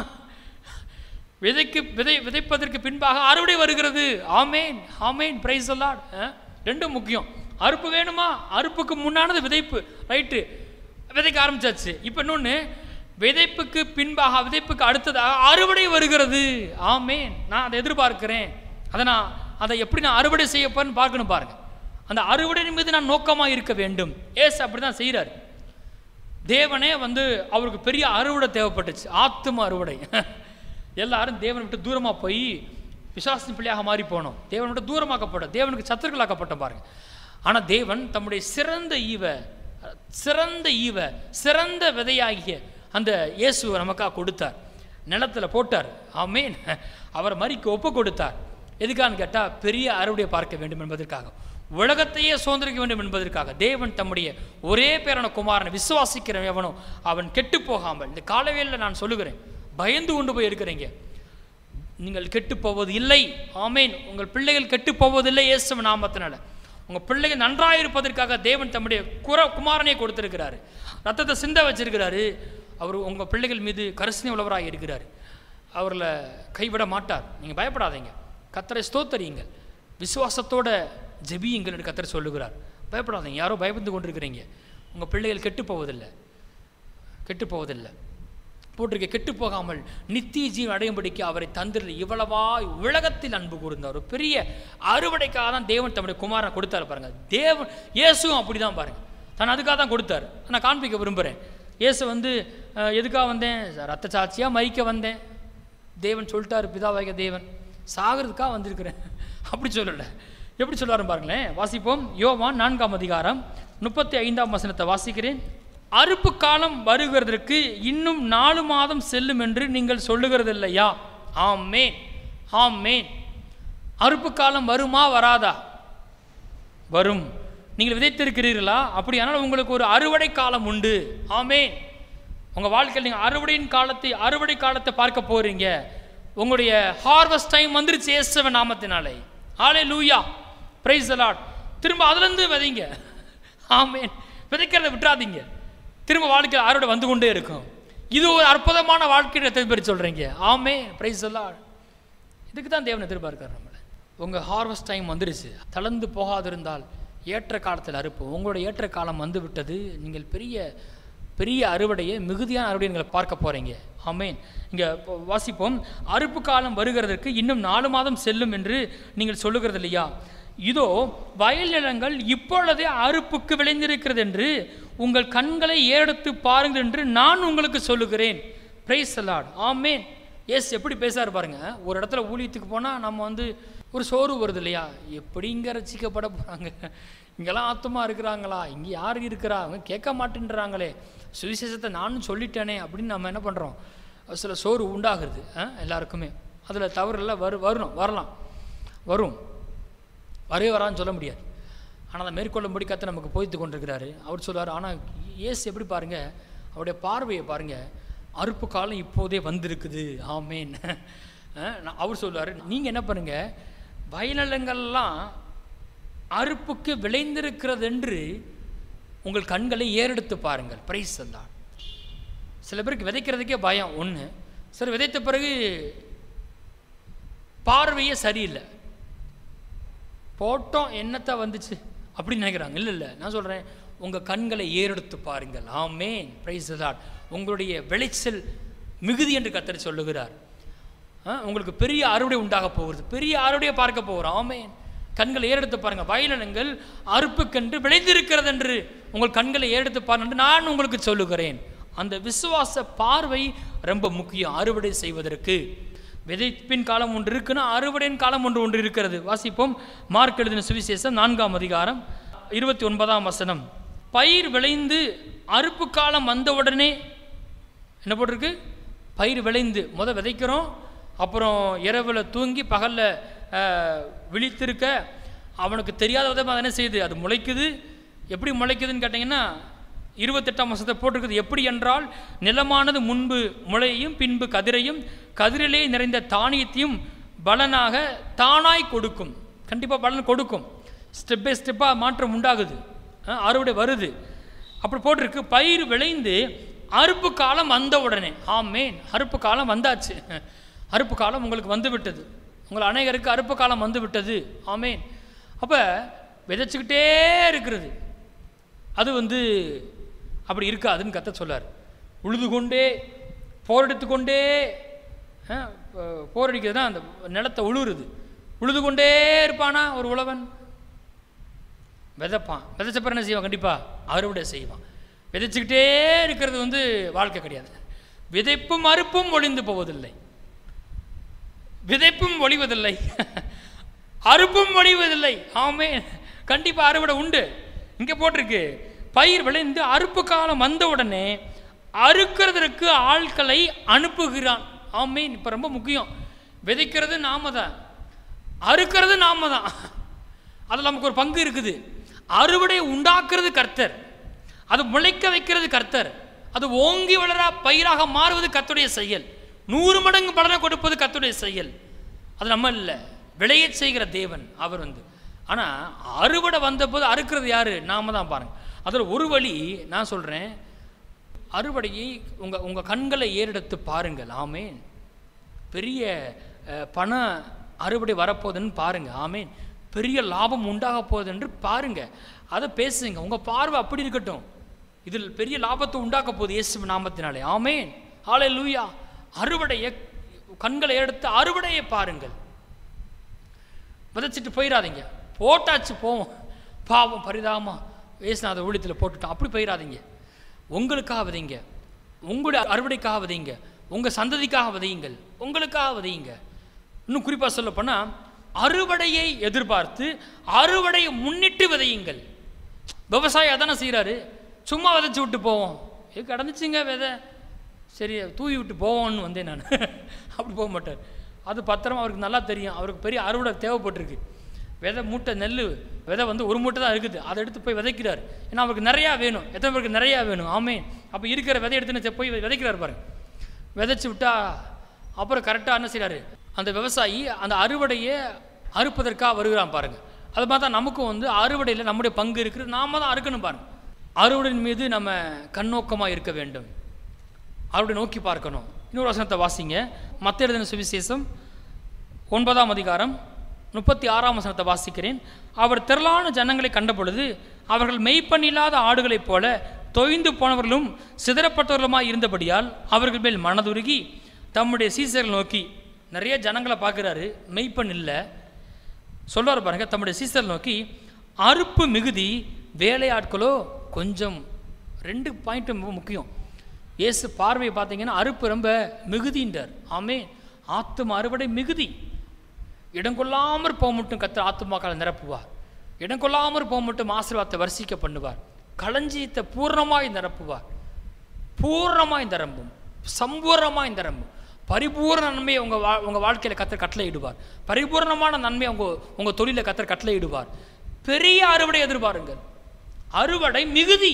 விதைக்கு விதை விதைப்பதற்கு பின்பாக அறுவடை வருகிறது ஆமேன் ஆமேன் பிரைஸ் அல்லாட் ரெண்டும் முக்கியம் அறுப்பு வேணுமா அறுப்புக்கு முன்னானது விதைப்பு ரைட்டு விதைக்க ஆரம்பிச்சாச்சு இப்போ இன்னொன்று விதைப்புக்கு பின்பாக விதைப்புக்கு அடுத்ததாக அறுவடை வருகிறது ஆமேன் நான் அதை எதிர்பார்க்கிறேன் அதை நான் அதை எப்படி நான் அறுவடை செய்ய போறேன்னு பார்க்கணும் பாருங்க அந்த அறுவடையின் மீது நான் நோக்கமாக இருக்க வேண்டும் ஏசு அப்படி தான் செய்கிறார் தேவனே வந்து அவருக்கு பெரிய அறுவடை தேவைப்பட்டுச்சு ஆத்தும அறுவடை எல்லாரும் தேவனை விட்டு தூரமாக போய் விசுவாசின் பிள்ளையாக மாறி போனோம் தேவனை விட்டு தூரமாக்கப்பட்ட தேவனுக்கு சத்துருக்களாக்கப்பட்டோம் பாருங்க ஆனால் தேவன் தம்முடைய சிறந்த ஈவ சிறந்த ஈவ சிறந்த விதையாகிய அந்த இயேசுவை நமக்காக கொடுத்தார் நிலத்தில் போட்டார் ஆமேன் அவர் மறிக்க ஒப்பு கொடுத்தார் எதுக்கான்னு கேட்டால் பெரிய அறுவடையை பார்க்க வேண்டும் என்பதற்காக உலகத்தையே சுதந்திரிக்க வேண்டும் என்பதற்காக தேவன் தம்முடைய ஒரே பேரான குமாரனை விசுவாசிக்கிற எவனோ அவன் கெட்டு போகாமல் இந்த காலவேளில் நான் சொல்லுகிறேன் பயந்து கொண்டு போய் இருக்கிறீங்க நீங்கள் கெட்டு போவது இல்லை ஆமேன் உங்கள் பிள்ளைகள் கெட்டு போவதில்லை இயேசு நாமத்தினால உங்கள் பிள்ளைகள் நன்றாக இருப்பதற்காக தேவன் தம்முடைய குர குமாரனை கொடுத்திருக்கிறாரு ரத்தத்தை சிந்த வச்சிருக்கிறாரு அவர் உங்கள் பிள்ளைகள் மீது கரிசனை உள்ளவராக இருக்கிறார் அவர்களை கைவிட மாட்டார் நீங்கள் பயப்படாதீங்க கத்தரை ஸ்தோத்தரியுங்கள் விசுவாசத்தோட ஜெபியுங்கள் என்று கத்தர் சொல்லுகிறார் பயப்படாதீங்க யாரோ பயந்து கொண்டிருக்கிறீங்க உங்கள் பிள்ளைகள் கெட்டு போவதில்லை கெட்டு போவதில்லை போட்டிருக்க கெட்டு போகாமல் நித்திய ஜீவன் அடையும்படிக்கு அவரை தந்திரல் இவ்வளவாய் உலகத்தில் அன்பு கூர்ந்தார் ஒரு பெரிய அறுவடைக்காக தான் தேவன் தம்முடைய குமாரனை கொடுத்தாரு பாருங்க தேவன் இயேசுவும் அப்படி தான் பாருங்க தான் அதுக்காக தான் கொடுத்தார் நான் காண்பிக்க விரும்புகிறேன் இயேசு வந்து அஹ், எதுக்காக வந்தேன் ரத்த சாட்சியாக மறிக்க வந்தேன் தேவன் சொல்லிட்டாரு பிதாவாகிய தேவன் சாகிறதுக்காக வந்திருக்கிறேன் அப்படி சொல்லலை எப்படி சொல்றாரு பாருங்களேன் வாசிப்போம் யோவான் நான்காம் அதிகாரம் முப்பத்தி ஐந்தாம் வசனத்தை வாசிக்கிறேன் அறுப்பு காலம் வருகிறதற்கு இன்னும் நாலு மாதம் செல்லும் என்று நீங்கள் சொல்லுகிறது இல்லையா ஆமேன் ஆமேன் அறுப்பு காலம் வருமா வராதா வரும் நீங்கள் விதைத்திருக்கிறீர்களா அப்படியானால் உங்களுக்கு ஒரு அறுவடை காலம் உண்டு ஆமேன் உங்கள் வாழ்க்கையில் நீங்கள் அறுவடையின் காலத்தை அறுவடை காலத்தை பார்க்க போறீங்க உங்களுடைய ஹார்வெஸ்ட் டைம் வந்துருச்சு இயேசுவ நாமத்தினாலே ஆலே லூயா பிரைஸ் லார்ட் திரும்ப அதுலேருந்து விதைங்க ஆமேன் விதைக்கிறத விட்டுறாதீங்க திரும்ப வாழ்க்கையில் அறுவடை வந்து கொண்டே இருக்கும் இது ஒரு அற்புதமான வாழ்க்கையை எத்தனை பேர் சொல்கிறீங்க ஆமே பிரைஸ் லார்ட் இதுக்கு தான் தேவன் எதிர்பார்க்கார் நம்மளை உங்கள் ஹார்வெஸ்ட் டைம் வந்துருச்சு தளர்ந்து போகாதிருந்தால் ஏற்ற காலத்தில் அறுப்போம் உங்களோட ஏற்ற காலம் வந்து விட்டது நீங்கள் பெரிய பெரிய அறுவடையை மிகுதியான அறுவடை நீங்கள் பார்க்க போகிறீங்க ஆமேன் இங்கே வாசிப்போம் அறுப்பு காலம் வருகிறதற்கு இன்னும் நாலு மாதம் செல்லும் என்று நீங்கள் சொல்லுகிறது இல்லையா இதோ வயல் நிலங்கள் இப்பொழுதே அறுப்புக்கு விளைந்திருக்கிறது என்று உங்கள் கண்களை ஏறெடுத்து பாருங்கள் என்று நான் உங்களுக்கு சொல்லுகிறேன் பிரைஸ் லார்ட் ஆமேன் எஸ் எப்படி பேசாரு பாருங்க ஒரு இடத்துல ஊழியத்துக்கு போனால் நம்ம வந்து ஒரு சோறு வருது இல்லையா எப்படி இங்கே ரசிக்கப்பட போகிறாங்க இங்கெல்லாம் ஆத்தமாக இருக்கிறாங்களா இங்கே யார் இருக்கிறா அவங்க கேட்க மாட்டேன்றாங்களே சுவிசேஷத்தை நானும் சொல்லிட்டேனே அப்படின்னு நம்ம என்ன பண்ணுறோம் சில சோறு உண்டாகுது ஆ, எல்லாருக்குமே அதில் தவறுலாம் வரு வரணும் வரலாம் வரும் வரவே வரான்னு சொல்ல முடியாது ஆனால் அதை மேற்கொள்ளும்படி கத்த நமக்கு போய்த்து கொண்டிருக்கிறாரு அவர் சொல்லுவார் ஆனால் ஏசு எப்படி பாருங்க அவருடைய பார்வையை பாருங்க அறுப்பு காலம் இப்போதே வந்திருக்குது ஆமேன் அஹ், நான் அவர் சொல்லுவார் நீங்கள் என்ன பண்ணுங்க வயநிலங்கள்லாம் அறுப்புக்கு விளைந்திருக்கிறது என்று உங்கள் கண்களை ஏறெடுத்து பாருங்கள் பிரைஸ் தான் சில பேருக்கு விதைக்கிறதுக்கே பயம் ஒன்று சரி விதைத்த பிறகு பார்வையே சரியில்லை போட்டோம் என்னத்தை வந்துச்சு அப்படின்னு நினைக்கிறாங்க இல்லை இல்லை நான் சொல்கிறேன் உங்கள் கண்களை ஏறெடுத்து பாருங்கள் ஆமேன் பிரைஸ் லார்ட் உங்களுடைய விளைச்சல் மிகுதி என்று கத்தர் சொல்லுகிறார் ஆ, உங்களுக்கு பெரிய அறுவடை உண்டாக போகிறது பெரிய அறுவடையை பார்க்க போகிறோம் ஆமேன் கண்களை ஏறெடுத்து பாருங்க வயலினங்கள் அறுப்புக்கென்று விளைந்திருக்கிறது என்று உங்கள் கண்களை ஏறெடுத்து பாருங்க என்று நான் உங்களுக்கு சொல்லுகிறேன் அந்த விசுவாச பார்வை ரொம்ப முக்கியம் அறுவடை செய்வதற்கு விதைப்பின் காலம் ஒன்று இருக்குன்னா அறுவடையின் காலம் ஒன்று ஒன்று இருக்கிறது வாசிப்போம் மார்க் எழுதின சுவிசேஷம் நான்காம் அதிகாரம் இருபத்தி ஒன்பதாம் வசனம் பயிர் விளைந்து அறுப்பு காலம் வந்தவுடனே என்ன போட்டிருக்கு பயிர் விளைந்து முத விதைக்கிறோம் அப்புறம் இரவில் தூங்கி பகலில் விழித்திருக்க அவனுக்கு தெரியாத விதமாக அது என்ன செய்யுது அது முளைக்குது எப்படி முளைக்குதுன்னு கேட்டிங்கன்னா இருபத்தெட்டாம் வருஷத்தை போட்டிருக்குது எப்படி என்றால் நிலமானது முன்பு முளையையும் பின்பு கதிரையும் கதிரிலே நிறைந்த தானியத்தையும் பலனாக தானாய் கொடுக்கும் கண்டிப்பாக பலன் கொடுக்கும் ஸ்டெப் பை ஸ்டெப்பாக மாற்றம் உண்டாகுது அஹ் அறுவடை வருது அப்படி போட்டிருக்கு பயிர் விளைந்து அறுப்பு காலம் வந்த உடனே ஆமேன் அறுப்பு காலம் வந்தாச்சு அறுப்பு காலம் உங்களுக்கு வந்து விட்டது உங்கள் அநேகருக்கு அறுப்பு காலம் வந்து விட்டது ஆமேன் அப்போ விதைச்சிக்கிட்டே இருக்கிறது அது வந்து அப்படி இருக்காதுன்னு கத்த சொல்லார் உழுது கொண்டே போரெடுத்து கொண்டே ஆ, போ- போரடிக்கிறது தான் அந்த நிலத்தை உழுவுறது உழுது கொண்டே இருப்பானா ஒரு உழவன் விதைப்பான் விதைச்ச பிறகு என்ன செய்வான் கண்டிப்பாக அறுவடை செய்வான் விதைச்சுக்கிட்டே இருக்கிறது வந்து வாழ்க்கை கிடையாது விதைப்பும் அறுப்பும் ஒளிந்து போவதில்லை விதைப்பும் ஒளிவதில்லை அறுப்பும் ஒளிவதில்லை ஆமே கண்டிப்பாக அறுவடை உண்டு இங்கே போட்டிருக்கு பயிர் விளைந்து அறுப்பு காலம் வந்த உடனே அறுக்கிறதற்கு ஆட்களை அனுப்புகிறான் ஆமீன் இப்போ ரொம்ப முக்கியம் விதைக்கிறது நாம தான் அறுக்கிறது நாம தான் அதில் நமக்கு ஒரு பங்கு இருக்குது அறுவடை உண்டாக்குறது கர்த்தர் அது முளைக்க வைக்கிறது கர்த்தர் அது ஓங்கி வளர பயிராக மாறுவது கர்த்தருடைய செயல் நூறு மடங்கு பலனை கொடுப்பது கர்த்தருடைய செயல் அது நம்ம இல்லை விளையச் செய்கிற தேவன் அவர் வந்து ஆனால் அறுவடை வந்தபோது அறுக்கிறது யாரு நாம தான் பாருங்க அதில் ஒரு வழி நான் சொல்கிறேன் அறுவடையை உங்கள் உங்கள் கண்களை ஏறெடுத்து பாருங்கள் ஆமேன் பெரிய அஹ், பண அறுவடை வரப்போகுதுன்னு பாருங்க ஆமேன் பெரிய லாபம் உண்டாக போகுது என்று பாருங்க அதை பேசுங்க உங்கள் பார்வை அப்படி இருக்கட்டும் இதில் பெரிய லாபத்தை உண்டாக்க போகுது இயேசு நாமத்தினாலே ஆமேன் ஆலே லூயா அறுவடையை கண்களை எடுத்து அறுவடையை பாருங்கள் விதைச்சிட்டு போயிடாதீங்க போட்டாச்சு போவோம் பாவம் பரிதாமா வேசுநாத ஊழியத்தில் போட்டுட்டோம் அப்படி போயிடாதீங்க உங்களுக்காக விதைங்க உங்களுடைய அறுவடைக்காக விதைங்க உங்கள் சந்ததிக்காக விதையுங்கள் உங்களுக்காக விதையுங்க இன்னும் குறிப்பாக சொல்ல போனால் அறுவடையை எதிர்பார்த்து அறுவடையை முன்னிட்டு விதையுங்கள் விவசாயி அதானே செய்கிறாரு சும்மா விதைச்சு விட்டு போவோம் இது கிடந்துச்சுங்க விதை சரி தூவி விட்டு போவோம்னு வந்தேன் நான் அப்படி போக மாட்டார் அது பத்திரமா அவருக்கு நல்லா தெரியும் அவருக்கு பெரிய அறுவடை தேவைப்பட்டிருக்கு விதை மூட்டை நெல் விதை வந்து ஒரு மூட்டை தான் இருக்குது அதை எடுத்து போய் விதைக்கிறார் ஏன்னா அவருக்கு நிறையா வேணும் எத்தனை பேருக்கு நிறையா வேணும் ஆமே அப்போ இருக்கிற விதை எடுத்துன்னு போய் விதைக்கிறார் பாருங்க விதைச்சு விட்டா அப்புறம் கரெக்டாக என்ன செய்கிறாரு அந்த விவசாயி அந்த அறுவடையை அறுப்பதற்காக வருகிறான் பாருங்க அது மாதிரி தான் நமக்கும் வந்து அறுவடையில் நம்முடைய பங்கு இருக்குது நாம தான் அறுக்கணும் பாருங்க அறுவடையின் மீது நம்ம கண்ணோக்கமாக இருக்க வேண்டும் அறுவடை நோக்கி பார்க்கணும் இன்னொரு வசனத்தை வாசிங்க மத்த எழுதின சுவிசேஷம் ஒன்பதாம் அதிகாரம் முப்பத்தி ஆறாம் வசனத்தை வாசிக்கிறேன் அவர் திரளான ஜனங்களை கண்டபொழுது அவர்கள் மெய்ப்பண்ணில்லாத ஆடுகளைப் போல தொய்ந்து போனவர்களும் சிதறப்பட்டவர்களுமாய் இருந்தபடியால் அவர்கள் மேல் மனதுருகி தம்முடைய சீசர்கள் நோக்கி நிறைய ஜனங்களை பார்க்குறாரு மெய்ப்பண் இல்லை சொல்லுவார் பாருங்க தம்முடைய சீசர் நோக்கி அறுப்பு மிகுதி வேலையாட்களோ கொஞ்சம் ரெண்டு பாயிண்ட் ரொம்ப முக்கியம் இயேசு பார்வையை பார்த்தீங்கன்னா அறுப்பு ரொம்ப மிகுதின்றார் ஆமே ஆத்தும அறுவடை மிகுதி இடம் கொள்ளாமற் போக மட்டும் கத்த ஆத்துமாக்களை நிரப்புவார் இடம் கொள்ளாமற் போக மட்டும் ஆசீர்வாதத்தை வர்சிக்க பண்ணுவார் களஞ்சியத்தை பூர்ணமாய் நிரப்புவார் பூர்ணமாய் நிரம்பும் சம்பூர்ணமாய் நிரம்பும் பரிபூர்ண நன்மையை உங்கள் வா உங்கள் வாழ்க்கையில் கத்தர் கட்டளையிடுவார் பரிபூர்ணமான நன்மையை உங்கள் உங்கள் தொழிலில் கத்தர் கட்டளையிடுவார் பெரிய அறுவடை எதிர்பாருங்கள் அறுவடை மிகுதி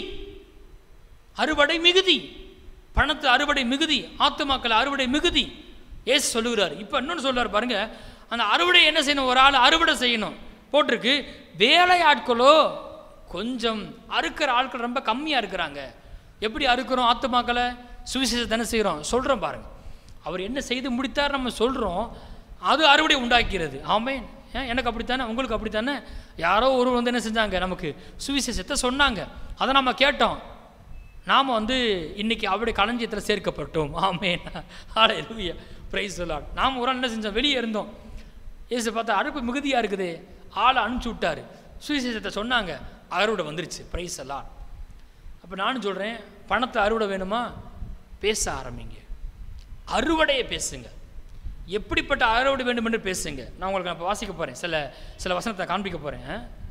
அறுவடை மிகுதி பணத்து அறுவடை மிகுதி ஆத்துமாக்கள் அறுவடை மிகுதி ஏசு சொல்லுகிறார் இப்போ இன்னொன்று சொல்றார் பாருங்க அந்த அறுவடை என்ன செய்யணும் ஒரு ஆள் அறுவடை செய்யணும் போட்டிருக்கு வேலை ஆட்களோ கொஞ்சம் அறுக்கிற ஆட்கள் ரொம்ப கம்மியாக இருக்கிறாங்க எப்படி அறுக்கிறோம் ஆத்துமாக்களை சுவிசேஷத்தை என்ன செய்கிறோம் சொல்கிறோம் பாருங்க அவர் என்ன செய்து முடித்தார் நம்ம சொல்கிறோம் அது அறுவடை உண்டாக்கிறது ஆமேன் ஏன் எனக்கு அப்படித்தானே உங்களுக்கு அப்படித்தானே யாரோ ஒருவர் வந்து என்ன செஞ்சாங்க நமக்கு சுவிசேஷத்தை சொன்னாங்க அதை நம்ம கேட்டோம் நாம் வந்து இன்னைக்கு அவருடைய களஞ்சியத்தில் சேர்க்கப்பட்டோம் ஆமேன் ஆடே லூயா ப்ரைஸ் சொல்லாட் நாம் ஒரு ஆள் என்ன செஞ்சோம் வெளியே இருந்தோம் ஏசு பார்த்தா அறுப்பு மிகுதியாக இருக்குது ஆளை அனுப்பிச்சி விட்டாரு சுவிசேஷத்தை சொன்னாங்க அறுவடை வந்துருச்சு ப்ரைஸ் எல்லாம் அப்போ நானும் சொல்கிறேன் பணத்தை அறுவடை வேணுமா பேச ஆரம்பிங்க அறுவடையை பேசுங்க எப்படிப்பட்ட அறுவடை வேண்டும் என்று பேசுங்க நான் உங்களுக்கு நான் இப்போ வாசிக்க போகிறேன் சில சில வசனத்தை காண்பிக்க போகிறேன்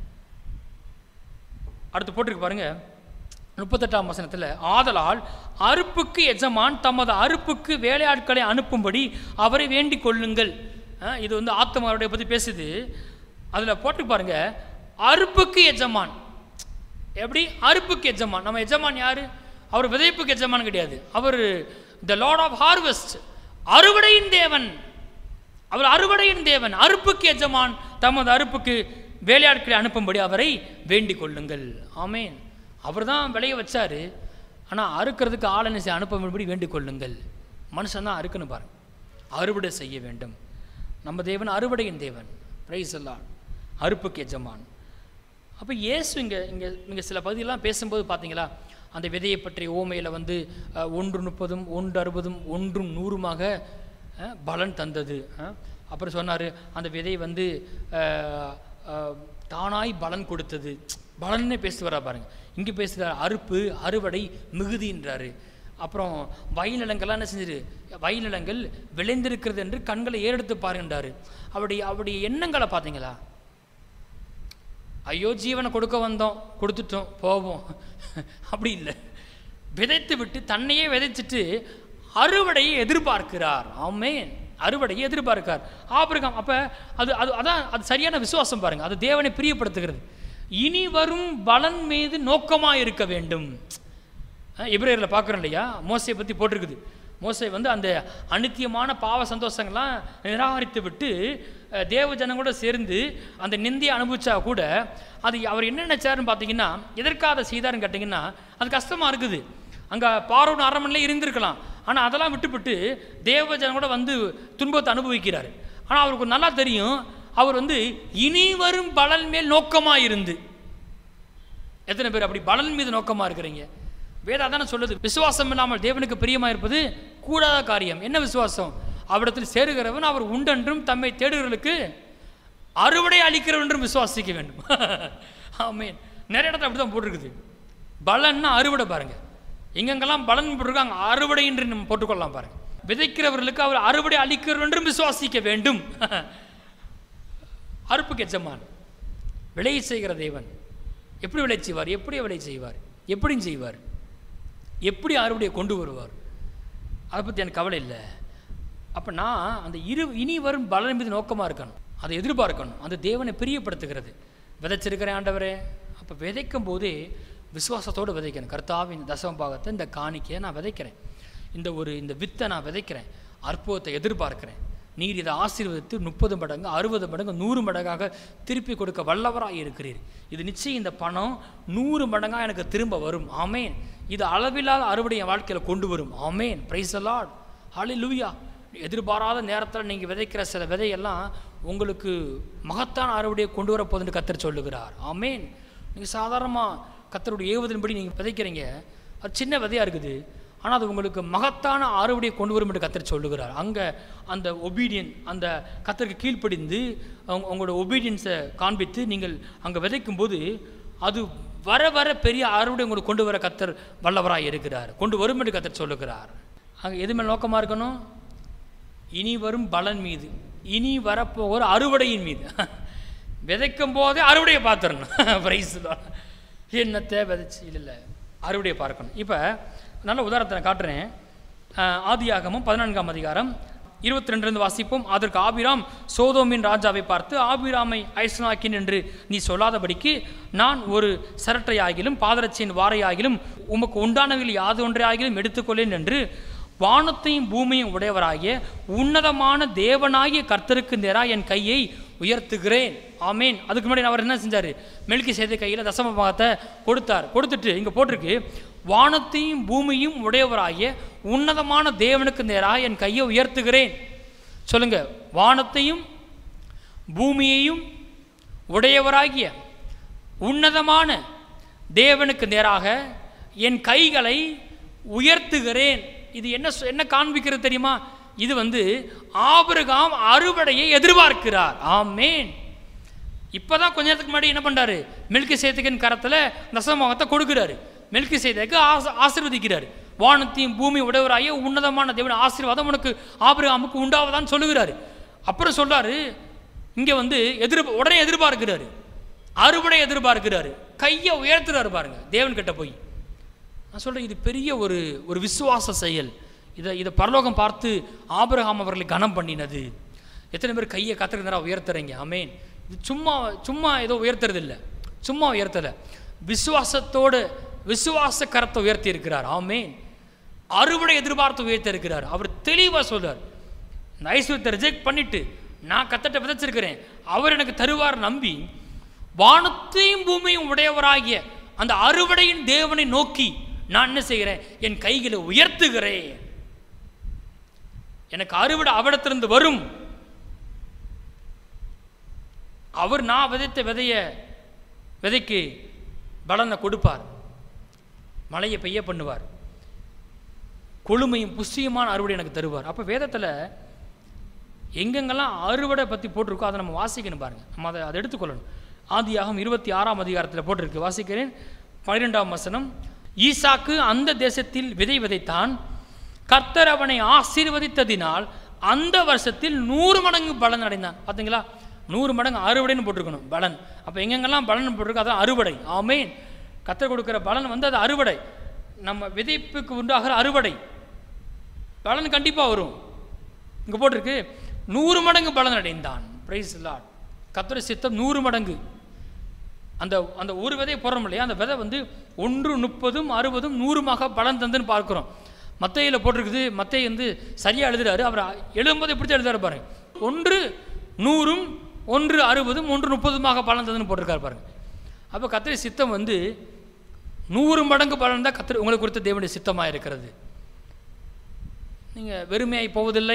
அடுத்து போட்டிருக்கு பாருங்க முப்பத்தெட்டாம் வசனத்தில் ஆதலால் அறுப்புக்கு எஜமான் தமது அறுப்புக்கு வேலையாட்களை அனுப்பும்படி அவரை வேண்டிக் கொள்ளுங்கள் அஹ், இது வந்து ஆத்தமாருடைய பற்றி பேசுது அதில் போட்டு பாருங்க அறுப்புக்கு எஜமான் எப்படி அறுப்புக்கு எஜமான் நம்ம எஜமான் யாரு அவர் விதைப்புக்கு எஜமான் கிடையாது அவர் த லார்ட் ஆஃப் ஹார்வெஸ்ட் அறுவடையின் தேவன் அவர் அறுவடையின் தேவன் அறுப்புக்கு எஜமான் தமது அறுப்புக்கு வேலையாட்களை அனுப்பும்படி அவரை வேண்டிக் கொள்ளுங்கள் ஆமேன் அவர் தான் விளைய வச்சாரு ஆனால் அறுக்கிறதுக்கு ஆளனை அனுப்பும்படி வேண்டிக் கொள்ளுங்கள் மனுஷன் தான் அறுக்கணும் பாருங்க அறுவடை செய்ய வேண்டும் நம்ம தேவன் அறுவடையின் தேவன் பிரைஸ் எல்லாம் அறுப்புக்கு எஜமான் அப்போ இயேசு இங்கே இங்கே இங்கே சில பகுதியெல்லாம் பேசும்போது பார்த்தீங்களா அந்த விதையை பற்றிய ஓமையில் வந்து அஹ், ஒன்று முப்பதும் ஒன்று அறுபதும் ஒன்றும் நூறுமாக அஹ், பலன் தந்தது அஹ். அப்புறம் சொன்னார் அந்த விதை வந்து அஹ், அஹ், தானாய் பலன் கொடுத்தது பலன்னே பேசுவாரா பாருங்க இங்கே பேசுகிறார் அறுப்பு அறுவடை மிகுதின்றாரு அப்புறம் வயல் நிலங்கள்லாம் என்ன செஞ்சது வயல் நிலங்கள் விளைந்திருக்கிறது என்று கண்களை ஏறெடுத்து பாருன்றாரு அவருடைய அவருடைய எண்ணங்களை பார்த்தீங்களா ஐயோ ஜீவனை கொடுக்க வந்தோம் கொடுத்துட்டோம் போவோம் அப்படி இல்லை விதைத்து விட்டு தன்னையே விதைச்சிட்டு அறுவடையை எதிர்பார்க்கிறார் ஆமென் அறுவடையை எதிர்பார்க்கிறார் ஆபிரகாம் அப்போ அது அது அதான் அது சரியான விசுவாசம் பாருங்க அது தேவனை பிரியப்படுத்துகிறது இனி வரும் பலன் மீது நோக்கமாக இருக்க வேண்டும் எபிரேயரில் பார்க்குறோம் இல்லையா மோசையை பற்றி போட்டிருக்குது மோசை வந்து அந்த அனித்தியமான பாவ சந்தோஷங்கள்லாம் நிராகரித்து விட்டு அஹ், தேவ ஜனங்களோட சேர்ந்து அந்த நிந்தியை அனுபவிச்சா கூட அது அவர் என்ன நினைச்சாருன்னு பார்த்தீங்கன்னா எதற்காக அதை செய்தாருன்னு கேட்டிங்கன்னா அது கஷ்டமாக இருக்குது அங்கே பார்வன் அரண்மனையிலே இருந்திருக்கலாம் ஆனால் அதெல்லாம் விட்டுவிட்டு தேவ ஜனங்களோட வந்து துன்பத்தை அனுபவிக்கிறார் ஆனால் அவருக்கு நல்லா தெரியும் அவர் வந்து இனி வரும் பலன் மேல் நோக்கமாக இருந்து எத்தனை பேர் அப்படி பலன் மீது நோக்கமாக இருக்கிறீங்க வேதம் அதானே சொல்லுது விசுவாசம் இல்லாமல் தேவனுக்கு பிரியமா இருப்பது கூடாத காரியம் என்ன விசுவாசம் அவரிடத்தில் சேருகிறவன் அவர் உண்டென்றும் தம்மை தேடுகிறவர்களுக்கு அறுவடை அளிக்கிறவன் என்றும் விசுவாசிக்க வேண்டும் ஆமென் நிறைய இடத்துல அப்படி தான் போட்டிருக்குது பலன்னா அறுவடை பாருங்க எங்கெங்கெல்லாம் பலன் போட்டிருக்காங்க அறுவடை என்று நம்ம போட்டுக்கொள்ளலாம் பாருங்க விதைக்கிறவர்களுக்கு அவர் அறுவடை அளிக்கிறவர் என்றும் விசுவாசிக்க வேண்டும் அறுப்புக்கு எஜமான் விளைய செய்கிற தேவன் எப்படி விளை செய்வார் எப்படி விளை செய்வார் எப்படி செய்வார் எப்படி அறுவடையை கொண்டு வருவார் அதை பற்றி எனக்கு கவலை இல்லை அப்போ நான் அந்த இரு இனி வரும் பலன் மீது நோக்கமாக இருக்கணும் அதை எதிர்பார்க்கணும் அந்த தேவனை பிரியப்படுத்துகிறது விதைச்சிருக்கிறேன் ஆண்டவரே அப்போ விதைக்கும் போதே விசுவாசத்தோடு விதைக்கணும் கர்த்தாவின் தசம பாகத்தை இந்த காணிக்கையை நான் விதைக்கிறேன் இந்த ஒரு இந்த வித்தை நான் விதைக்கிறேன் அற்புதத்தை எதிர்பார்க்கிறேன் நீர் இதை ஆசீர்வதித்து முப்பது மடங்கு அறுபது மடங்கு நூறு மடங்காக திருப்பி கொடுக்க வல்லவராக இருக்கிறீர் இது நிச்சயம் இந்த பணம் நூறு மடங்காக எனக்கு திரும்ப வரும் ஆமேன் இது அளவில்லாத அறுவடை என் வாழ்க்கையில் கொண்டு வரும் ஆமேன் பிரைஸ் லார்ட் ஹாலி லூயா எதிர்பாராத நேரத்தில் நீங்கள் விதைக்கிற சில விதையெல்லாம் உங்களுக்கு மகத்தான அறுவடையை கொண்டு வர போதுன்னு கத்தர் சொல்லுகிறார் ஆமேன் நீங்கள் சாதாரணமாக கத்தருடைய ஏவுதலின்படி நீங்கள் விதைக்கிறீங்க அது சின்ன விதையாக இருக்குது ஆனால் அது உங்களுக்கு மகத்தான அறுவடையை கொண்டு வரும் என்று கத்தர் சொல்லுகிறார் அங்கே அந்த ஒபீடியன் அந்த கத்தருக்கு கீழ்ப்படிந்து அவங்க உங்களோட ஒபீடியன்ஸை காண்பித்து நீங்கள் அங்கே விதைக்கும் போது அது வர வர பெரிய அறுவடை உங்களுக்கு கொண்டு வர கத்தர் வல்லவராக இருக்கிறார் கொண்டு வரும் என்று கத்தர் சொல்லுகிறார் அங்கே எது மேல் நோக்கமாக இருக்கணும் இனி வரும் பலன் மீது இனி வரப்போகிற அறுவடையின் மீது விதைக்கும் போதே அறுவடையை பார்த்துடணும் பிரைஸ் தான் என்னத்தை விதைச்சு இல்லை இல்லை அறுவடையை பார்க்கணும் இப்போ நல்ல உதாரணத்தை நான் காட்டுறேன் அஹ், ஆதியாகமம் பதினான்காம் அதிகாரம் இருபத்தி ரெண்டுலேருந்து வாசிப்போம் அதற்கு ஆபிராம் சோதோமின் ராஜாவை பார்த்து ஆபிராமை ஐஸ்னாக்கின் என்று நீ சொல்லாதபடிக்கு நான் ஒரு சரட்டையாகிலும் பாதரட்சியின் வாரையாகிலும் உமக்கு உண்டானவைகள் யாது ஒன்றையாகிலும் எடுத்துக்கொள்ளேன் என்று வானத்தையும் பூமியும் உடையவராகிய உன்னதமான தேவனாகிய கர்த்தருக்கு நேராக என் கையை உயர்த்துகிறேன் ஆமேன் அதுக்கு முன்னாடி அவர் என்ன செஞ்சார் மெல்கி செய்த கையில் தசம பாகத்தை கொடுத்தார் கொடுத்துட்டு இங்கே போட்டிருக்கு வானத்தையும் பூமியும் உடையவராகிய உன்னதமான தேவனுக்கு நேராக என் கையை உயர்த்துகிறேன் சொல்லுங்க வானத்தையும் பூமியையும் உடையவராகிய உன்னதமான தேவனுக்கு நேராக என் கைகளை உயர்த்துகிறேன் இது என்ன சொ- என்ன காண்பிக்கிறது தெரியுமா இது வந்து ஆபிரகாம் அறுவடையை எதிர்பார்க்கிறார் ஆமேன் இப்போதான் கொஞ்ச நேரத்துக்கு முன்னாடி என்ன பண்றாரு மில்கி சேத்துக்கின் கரத்தில் தசமத்தை கொடுக்கிறாரு மில்கி சேதைக்கு ஆச ஆசீர்வதிக்கிறார் வானத்தையும் பூமி உடையவராகிய உன்னதமான தேவன் ஆசீர்வாதம் உனக்கு ஆபிரகாமுக்கு உண்டாவதான்னு சொல்லுகிறாரு அப்புறம் சொல்றாரு இங்கே வந்து எதிர் உடனே எதிர்பார்க்கிறாரு அறுவடை எதிர்பார்க்கிறாரு கையை உயர்த்துறாரு பாருங்க தேவன் கிட்ட போய் நான் சொல்கிறேன் இது பெரிய ஒரு ஒரு விசுவாச செயல் இதை இதை பரலோகம் பார்த்து ஆபிரகாம் அவர்களை கனம் பண்ணினது எத்தனை பேர் கையை கத்திர நேரம் உயர்த்துறீங்க ஆமேன் இது சும்மா சும்மா ஏதோ உயர்த்துறது இல்லை சும்மா உயர்த்தலை விசுவாசத்தோடு விசுவாச கரத்தை உயர்த்தி இருக்கிறார் ஆமேன் அறுவடை எதிர்பார்த்து உயர்த்தி இருக்கிறார் அவர் தெளிவாக சொல்றார் இந்த ஐஸ்வர்யத்தை ரிஜெக்ட் பண்ணிட்டு நான் கத்தட்ட விதைச்சிருக்கிறேன் அவர் எனக்கு தருவார் நம்பி வானத்தையும் பூமியும் உடையவராகிய அந்த அறுவடையின் தேவனை நோக்கி நான் என்ன செய்கிறேன் என் கைகளை உயர்த்துகிறேன் எனக்கு அறுவடை அவடத்திலிருந்து வரும் அவர் நான் விதைத்த விதைய விதைக்கு பலனை கொடுப்பார் மழையை பெய்ய பண்ணுவார் கொழுமையும் புஷ்டியுமான அறுவடை எனக்கு தருவார் அப்போ வேதத்தில் எங்கெங்கெல்லாம் அறுவடை பற்றி போட்டிருக்கோ அதை நம்ம வாசிக்கணும் பாருங்கள் நம்ம அதை அதை எடுத்துக்கொள்ளணும் ஆதியாகம் இருபத்தி ஆறாம் அதிகாரத்தில் போட்டிருக்கு வாசிக்கிறேன் பன்னிரெண்டாம் வசனம் ஈசாக்கு அந்த தேசத்தில் விதை விதைத்தான் கர்த்தர் அவனை ஆசீர்வதித்ததினால் அந்த வருஷத்தில் நூறு மடங்கு பலன் அடைந்தான் பார்த்தீங்களா நூறு மடங்கு அறுவடைன்னு போட்டிருக்கணும் பலன் அப்போ எங்கெங்கெல்லாம் பலன் போட்டிருக்கு அதான் அறுவடை ஆமேன் கர்த்தர் கொடுக்குற பலன் வந்து அது அறுவடை நம்ம விதைப்புக்கு உண்டாகிற அறுவடை பலன் கண்டிப்பாக வரும் இங்கே போட்டிருக்கு நூறு மடங்கு பலன் அடைந்தான் பிரைஸ் லாட் கத்தோட சித்தம் நூறு மடங்கு அந்த அந்த ஒரு விதையை போடுறோம் இல்லையா அந்த விதை வந்து ஒன்று முப்பதும் அறுபதும் நூறுமாக பலன் தந்துன்னு பார்க்குறோம் மத்தையில் போட்டிருக்குது மத்தை வந்து சரியாக எழுதுறாரு அவர் எழுதும்போது எப்படி எழுதுறாரு பாருங்க ஒன்று நூறும் ஒன்று அறுபதும் ஒன்று முப்பதுமாக பலன் தந்துன்னு போட்டிருக்காரு பாருங்க அப்போ கத்திரி சித்தம் வந்து நூறு மடங்கு பலன் தான் கத்திரி உங்களுக்கு கொடுத்த தேவனுடைய சித்தமாக இருக்கிறது நீங்கள் வெறுமையாய் போவதில்லை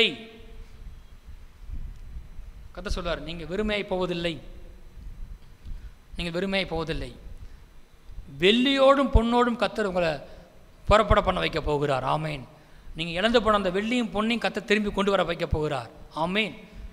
கதை சொல்வார் நீங்கள் வெறுமையாய் போவதில்லை நீங்கள் வெறுமையாய் போவதில்லை வெள்ளியோடும் பொன்னோடும் கத்தர் உங்களை புறப்பட பண்ண வைக்க போகிறார் ஆமேன் நீங்கள் இழந்து போன அந்த வெள்ளியும் பொன்னையும் கத்த திரும்பி கொண்டு வர வைக்க போகிறார் ஆமேன்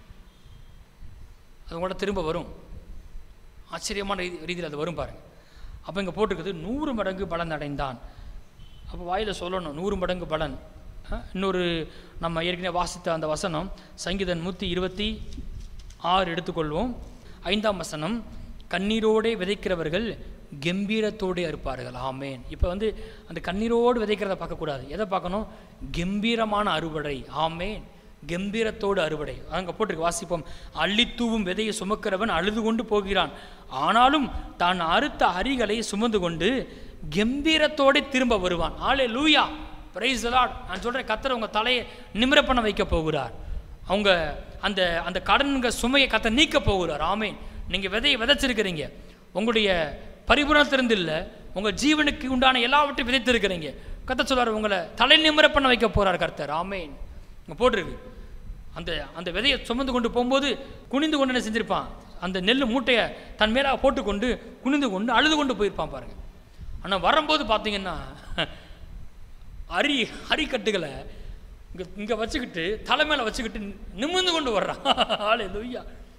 அது உங்களோட திரும்ப வரும் ஆச்சரியமான ரீதி ரீதியில் அது வரும் பாருங்க அப்போ இங்கே போட்டிருக்குது நூறு மடங்கு பலன் அடைந்தான் அப்போ வாயில் சொல்லணும் நூறு மடங்கு பலன் அஹ், இன்னொரு நம்ம ஏற்கனவே வாசித்த அந்த வசனம் சங்கீதன் நூற்றி இருபத்தி ஆறு எடுத்துக்கொள்வோம் ஐந்தாம் வசனம் கண்ணீரோடே விதைக்கிறவர்கள் கம்பீரத்தோடே இருப்பார்கள் ஆமேன் இப்போ வந்து அந்த கண்ணீரோடு விதைக்கிறத பார்க்கக்கூடாது எதை பார்க்கணும் கம்பீரமான அறுவடை ஆமேன் கம்பீரத்தோடு அறுவடை அங்கே போட்டிருக்கு வாசிப்போம் அள்ளித்தூவும் விதையை சுமக்கிறவன் அழுது கொண்டு போகிறான் ஆனாலும் தான் அறுத்த அரிகளை சுமந்து கொண்டு கம்பீரத்தோடு திரும்ப வருவான் ஆளே லூயா பிரைஸ் லார்ட் நான் சொல்கிறேன் கத்தர் உங்கள் தலையை நிமிர பண்ண வைக்க போகிறார் அவங்க அந்த அந்த கடன்க சுமையை கத்த நீக்க போகிறார் ஆமேன் நீங்கள் விதையை விதைச்சிருக்கிறீங்க உங்களுடைய பரிபூரணத்திலிருந்து இல்லை உங்கள் ஜீவனுக்கு உண்டான எல்லாவற்றையும் விதைத்திருக்கிறீங்க கத்த சொல்றார் உங்களை தலை நிமிர பண்ண வைக்க போகிறார் கர்த்தர் ஆமேன் இங்கே போட்டிருக்கு அந்த அந்த விதையை சுமந்து கொண்டு போகும்போது குனிந்து கொண்டு என்ன செஞ்சிருப்பான் அந்த நெல் மூட்டையை தன் மேலாக போட்டுக்கொண்டு குனிந்து கொண்டு அழுது கொண்டு போயிருப்பான் பாருங்க ஆனால் வரும்போது பார்த்தீங்கன்னா அரி அரிக்கட்டுகளை இங்கே இங்கே வச்சுக்கிட்டு தலை மேலே வச்சுக்கிட்டு நிமிர்ந்து கொண்டு வர்றான் ஆளே லொய்யா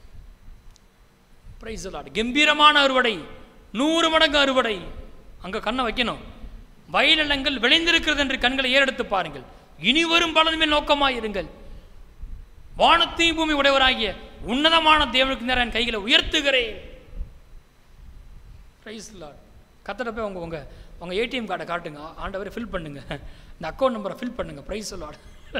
பிரைஸ் லாட் கம்பீரமான அறுவடை நூறு மடங்கு அறுவடை அங்கே கண்ணை வைக்கணும் வயலினங்கள் விளைந்திருக்கிறது என்று கண்களை ஏறெடுத்து பாருங்கள் இனி வரும் பலனுமே நோக்கமாக இருங்கள் வானத்தையும் பூமி உடையவராகிய உன்னதமான தேவனுக்கு நேரம் என் கைகளை உயர்த்துகிறேன் பிரைஸ் லாட் கத்தட போய் உங்க உங்க உங்க ஏடிஎம் கார்டை காட்டுங்க ஆண்டவரை ஃபில் பண்ணுங்க இந்த அக்கௌண்ட் நம்பரை ஃபில் பண்ணுங்க praise lord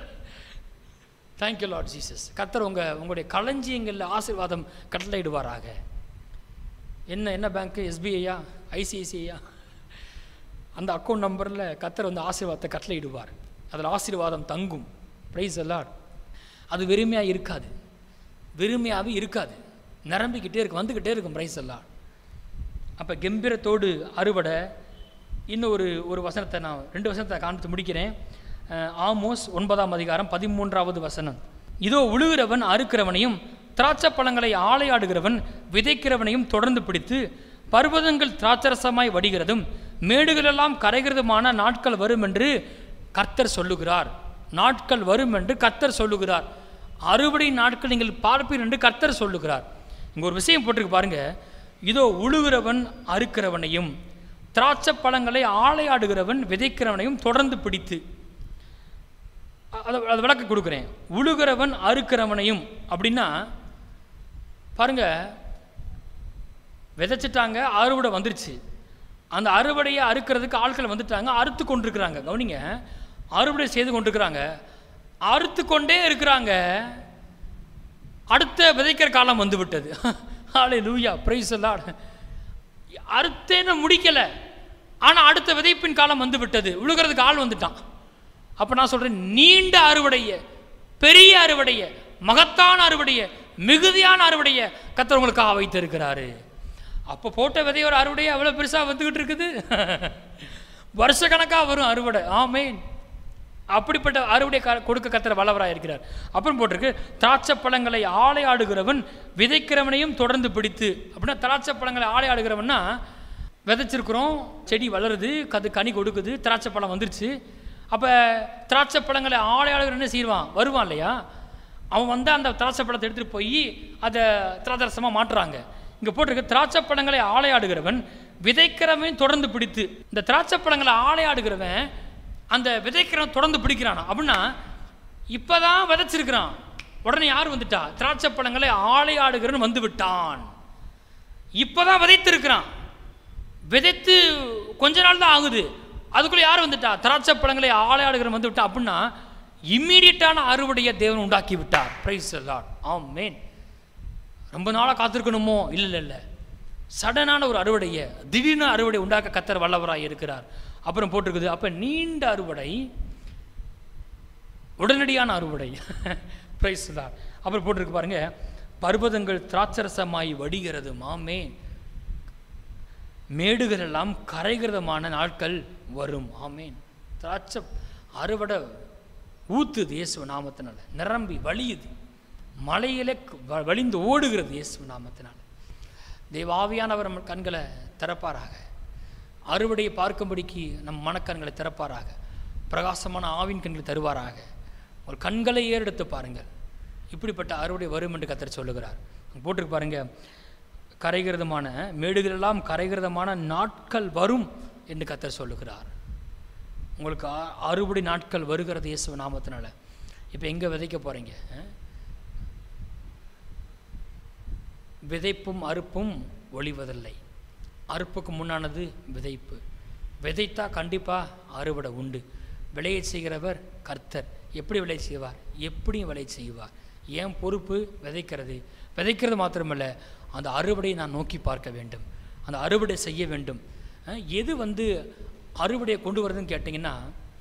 thank you lord Jesus கத்தர் உங்க உங்களுடைய களஞ்சியங்களில் ஆசீர்வாதம் கட்டளையிடுவாராக என்ன என்ன பேங்க்கு எஸ்பிஐயா ஐசிஐசிஐயா அந்த அக்கௌண்ட் நம்பரில் கத்தர் வந்து ஆசீர்வாதத்தை கட்டளையிடுவார் அதில் ஆசீர்வாதம் தங்கும் ப்ரைஸ் எல்லாம் அது வெறுமையாக இருக்காது வெறுமையாகவே இருக்காது நிரம்பிக்கிட்டே இருக்கும் வந்துக்கிட்டே இருக்கும் ப்ரைஸ் எல்லாம் அப்போ கம்பீரத்தோடு அறுவடை இன்னும் ஒரு ஒரு வசனத்தை நான் ரெண்டு வசனத்தை காண்பித்து முடிக்கிறேன் அஹ், ஆமோஸ் ஒன்பதாம் அதிகாரம் பதிமூன்றாவது வசனம் இதோ உழுகிறவன் அறுக்கிறவனையும் திராட்சை பழங்களை ஆலையாடுகிறவன் விதைக்கிறவனையும் தொடர்ந்து பிடித்து பர்வதங்கள் திராட்சரசமாய் வடிகிறதும் மேடுகளெல்லாம் கரைகிறதுமான நாட்கள் வரும் என்று கர்த்தர் சொல்லுகிறார் நாட்கள் வரும் என்று கர்த்தர் சொல்லுகிறார் அறுவடை நாட்கள் நீங்கள் பார்ப்பீர் என்று கர்த்தர் சொல்லுகிறார் இங்கே ஒரு விஷயம் போட்டிருக்கு பாருங்க இதோ உழுகிறவன் அறுக்கிறவனையும் திராட்சை பழங்களை ஆலையாடுகிறவன் விதைக்கிறவனையும் தொடர்ந்து பிடித்து அ- அதை அதை விளக்க கொடுக்குறேன் உழுகிறவன் அறுக்கிறவனையும் அப்படின்னா பாருங்க விதைச்சிட்டாங்க அறுவடை வந்துருச்சு அந்த அறுவடையை அறுக்கிறதுக்கு ஆட்கள் வந்துட்டாங்க அறுத்து கொண்டிருக்கிறாங்க கவனிங்க அறுவடை செய்து கொண்டிருக்கிறாங்க அறுத்து கொண்டே இருக்கிறாங்க அடுத்த விதைக்கிற காலம் வந்து விட்டது ஆளே லூயா பிரைஸ் எல்லாம் அறுத்தேன்னு முடிக்கல ஆனால் அடுத்த விதைப்பின் காலம் வந்து விட்டது விழுகிறதுக்கு ஆள் வந்துட்டான் அப்போ நான் சொல்கிறேன் நீண்ட அறுவடைய பெரிய அறுவடைய மகத்தான அறுவடைய மிகுதியான அறுவடைய கத்தர் உங்களுக்காக வைத்திருக்கிறாரு அப்போ போட்ட விதை ஒரு அறுவடை அவ்வளோ பெருசாக வந்துக்கிட்டு இருக்குது வருஷக்கணக்காக வரும் அறுவடை ஆமேன் அப்படிப்பட்ட அறுவடை க- கொடுக்க கத்தர் வல்லவராக இருக்கிறார் அப்புறம் போட்டிருக்கு திராட்சை பழங்களை ஆலையாடுகிறவன் விதைக்கிறவனையும் தொடர்ந்து பிடித்து அப்படின்னா திராட்சை பழங்களை ஆலையாடுகிறவன்னா விதைச்சிருக்கிறோம் செடி வளருது கது கனி கொடுக்குது திராட்சை பழம் வந்துருச்சு அப்போ திராட்சை பழங்களை ஆளையாளர் என்ன செய்வான் வருவான் இல்லையா அவன் வந்து அந்த திராட்சை பழத்தை எடுத்துகிட்டு போய் அதை திராதரசமாக மாட்டுறாங்க இங்கே போட்டிருக்க திராட்சை பழங்களை ஆளையாடுகிறவன் விதைக்கிறவன் தொடர்ந்து பிடித்து இந்த திராட்சை பழங்களை ஆளையாடுகிறவன் அந்த விதைக்கிறவன் தொடர்ந்து பிடிக்கிறானா அப்படின்னா இப்போதான் விதைச்சிருக்கிறான் உடனே யார் வந்துட்டா திராட்சை பழங்களை ஆளையாடுகிறவன் வந்து விட்டான் இப்போதான் விதைத்திருக்கிறான் விதைத்து கொஞ்ச நாள் தான் ஆகுது அதுக்குள்ளே யார் வந்துட்டா திராட்சை பழங்களை ஆளையாடுகிறவன் வந்து விட்டா அப்படின்னா இம்மீடியட்டான அறுவடையை தேவன் உண்டாக்கி விட்டார் பிரைஸ் லார்ட் ஆம் மேன் ரொம்ப நாளாக காத்திருக்கணுமோ இல்லை இல்லை இல்லை சடனான ஒரு அறுவடையை திடீர்னு அறுவடை உண்டாக்க கத்தர் வல்லவராய் இருக்கிறார் அப்புறம் போட்டிருக்குது அப்போ நீண்ட அறுவடை உடனடியான அறுவடை பிரைஸ் தான் அப்புறம் போட்டிருக்கு பாருங்க பர்வதங்கள் திராட்சரசமாய் வடிகிறது மாமே மேடுகள் எல்லாம் கரைகிறதமான நாட்கள் வரும் ஆமேன் திராட்சை அறுவடை ஊத்துது இயேசு நாமத்தினால நிரம்பி வழியுது மலையிலே வ- வழிந்து ஓடுகிறது இயேசு நாமத்தினால தேவாவியானவர் நம்ம கண்களை திறப்பாராக அறுவடையை பார்க்கும்படிக்கு நம் மனக்கண்களை திறப்பாராக பிரகாசமான ஆவின் கண்களை தருவாராக ஒரு கண்களை ஏறெடுத்து பாருங்கள் இப்படிப்பட்ட அறுவடை வரும் என்று கத்தர் சொல்லுகிறார் அங்க போட்டிருக்கு பாருங்க கரைகிறதுமான மேடுகளெல்லாம் கரைகிறதுமான நாட்கள் வரும் என்று கத்தர் சொல்லுகிறார் உங்களுக்கு அ- அறுவடை நாட்கள் வருகிறது இயேசு நாமத்தினால இப்போ எங்கே விதைக்க போகிறீங்க விதைப்பும் அறுப்பும் ஒளிவதில்லை அறுப்புக்கு முன்னானது விதைப்பு விதைத்தா கண்டிப்பாக அறுவடை உண்டு விளைய செய்கிறவர் கர்த்தர் எப்படி விளை செய்வார் எப்படியும் விளை செய்வார் ஏன் பொறுப்பு விதைக்கிறது விதைக்கிறது மாத்திரமல்ல அந்த அறுவடையை நான் நோக்கி பார்க்க வேண்டும் அந்த அறுவடை செய்ய வேண்டும் அஹ், எது வந்து அறுவடையை கொண்டு வருதுன்னு கேட்டிங்கன்னா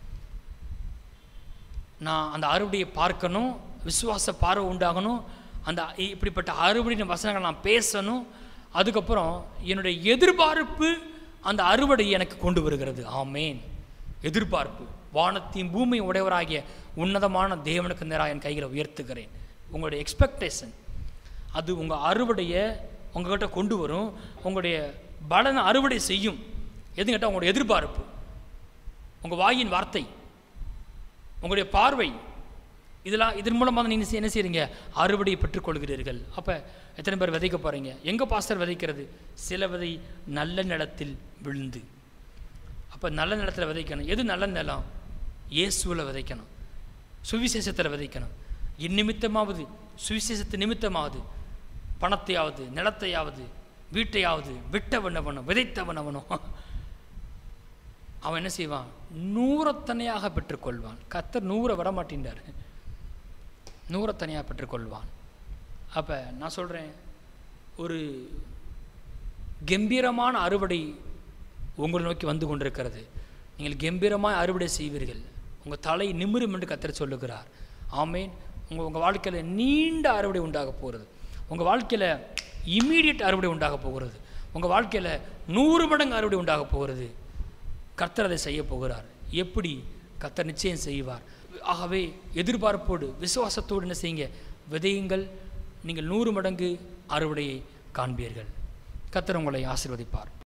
நான் அந்த அறுவடையை பார்க்கணும் விசுவாச பார்வை உண்டாகணும் அந்த இ- இப்படிப்பட்ட அறுவடையின் வசனங்கள் நான் பேசணும் அதுக்கப்புறம் என்னுடைய எதிர்பார்ப்பு அந்த அறுவடை எனக்கு கொண்டு வருகிறது ஆமேன் எதிர்பார்ப்பு வானத்தையும் பூமியும் உடையவராகிய உன்னதமான தேவனுக்கு நேராக என் கைகளை உயர்த்துகிறேன் உங்களுடைய எக்ஸ்பெக்டேஷன் அது உங்கள் அறுவடையை உங்ககிட்ட கொண்டு வரும் உங்களுடைய பலனை அறுவடை செய்யும் எதுன்னு கேட்டால் உங்களுடைய எதிர்பார்ப்பு உங்கள் வாயின் வார்த்தை உங்களுடைய பார்வை இதெல்லாம் இதன் மூலமாக நீங்கள் என்ன செய்றீங்க அறுவடையை பெற்றுக்கொள்கிறீர்கள் அப்போ எத்தனை பேர் விதைக்க போகிறீங்க எங்கே பாஸ்டர் விதைக்கிறது சில விதை நல்ல நிலத்தில் விழுந்து அப்போ நல்ல நிலத்தில் விதைக்கணும் எது நல்ல நிலம் இயேசுவில் விதைக்கணும் சுவிசேஷத்தில் விதைக்கணும் இந்நிமித்தமாவது சுவிசேஷத்து நிமித்தமாவது பணத்தையாவது நிலத்தையாவது வீட்டையாவது விட்டவனவனும் விதைத்தவனவனும் அவன் என்ன செய்வான் நூறத்தனையாக பெற்றுக்கொள்வான் கத்தர் நூறை விட மாட்டேன்றார் நூறத்தனையாக பெற்றுக்கொள்வான் அப்போ நான் சொல்கிறேன் ஒரு கம்பீரமான அறுவடை உங்களை நோக்கி வந்து கொண்டிருக்கிறது நீங்கள் கம்பீரமாக அறுவடை செய்வீர்கள் உங்கள் தலை நிமிரும் என்று கத்தர் சொல்லுகிறார் ஆமேன் உங்கள் உங்கள் வாழ்க்கையில் நீண்ட அறுவடை உண்டாக போகிறது உங்கள் வாழ்க்கையில் இம்மீடியட் அறுவடை உண்டாக போகிறது உங்கள் வாழ்க்கையில் நூறு மடங்கு அறுவடை உண்டாக போகிறது கர்த்தர் அதை செய்ய போகிறார் எப்படி கர்த்தர் நிச்சயம் செய்வார் ஆகவே எதிர்பார்ப்போடு விசுவாசத்தோடு என்ன செய்யுங்க விதையுங்கள் நீங்கள் நூறு மடங்கு அறுவடையை காண்பீர்கள் கர்த்தர் உங்களை ஆசீர்வதிப்பார்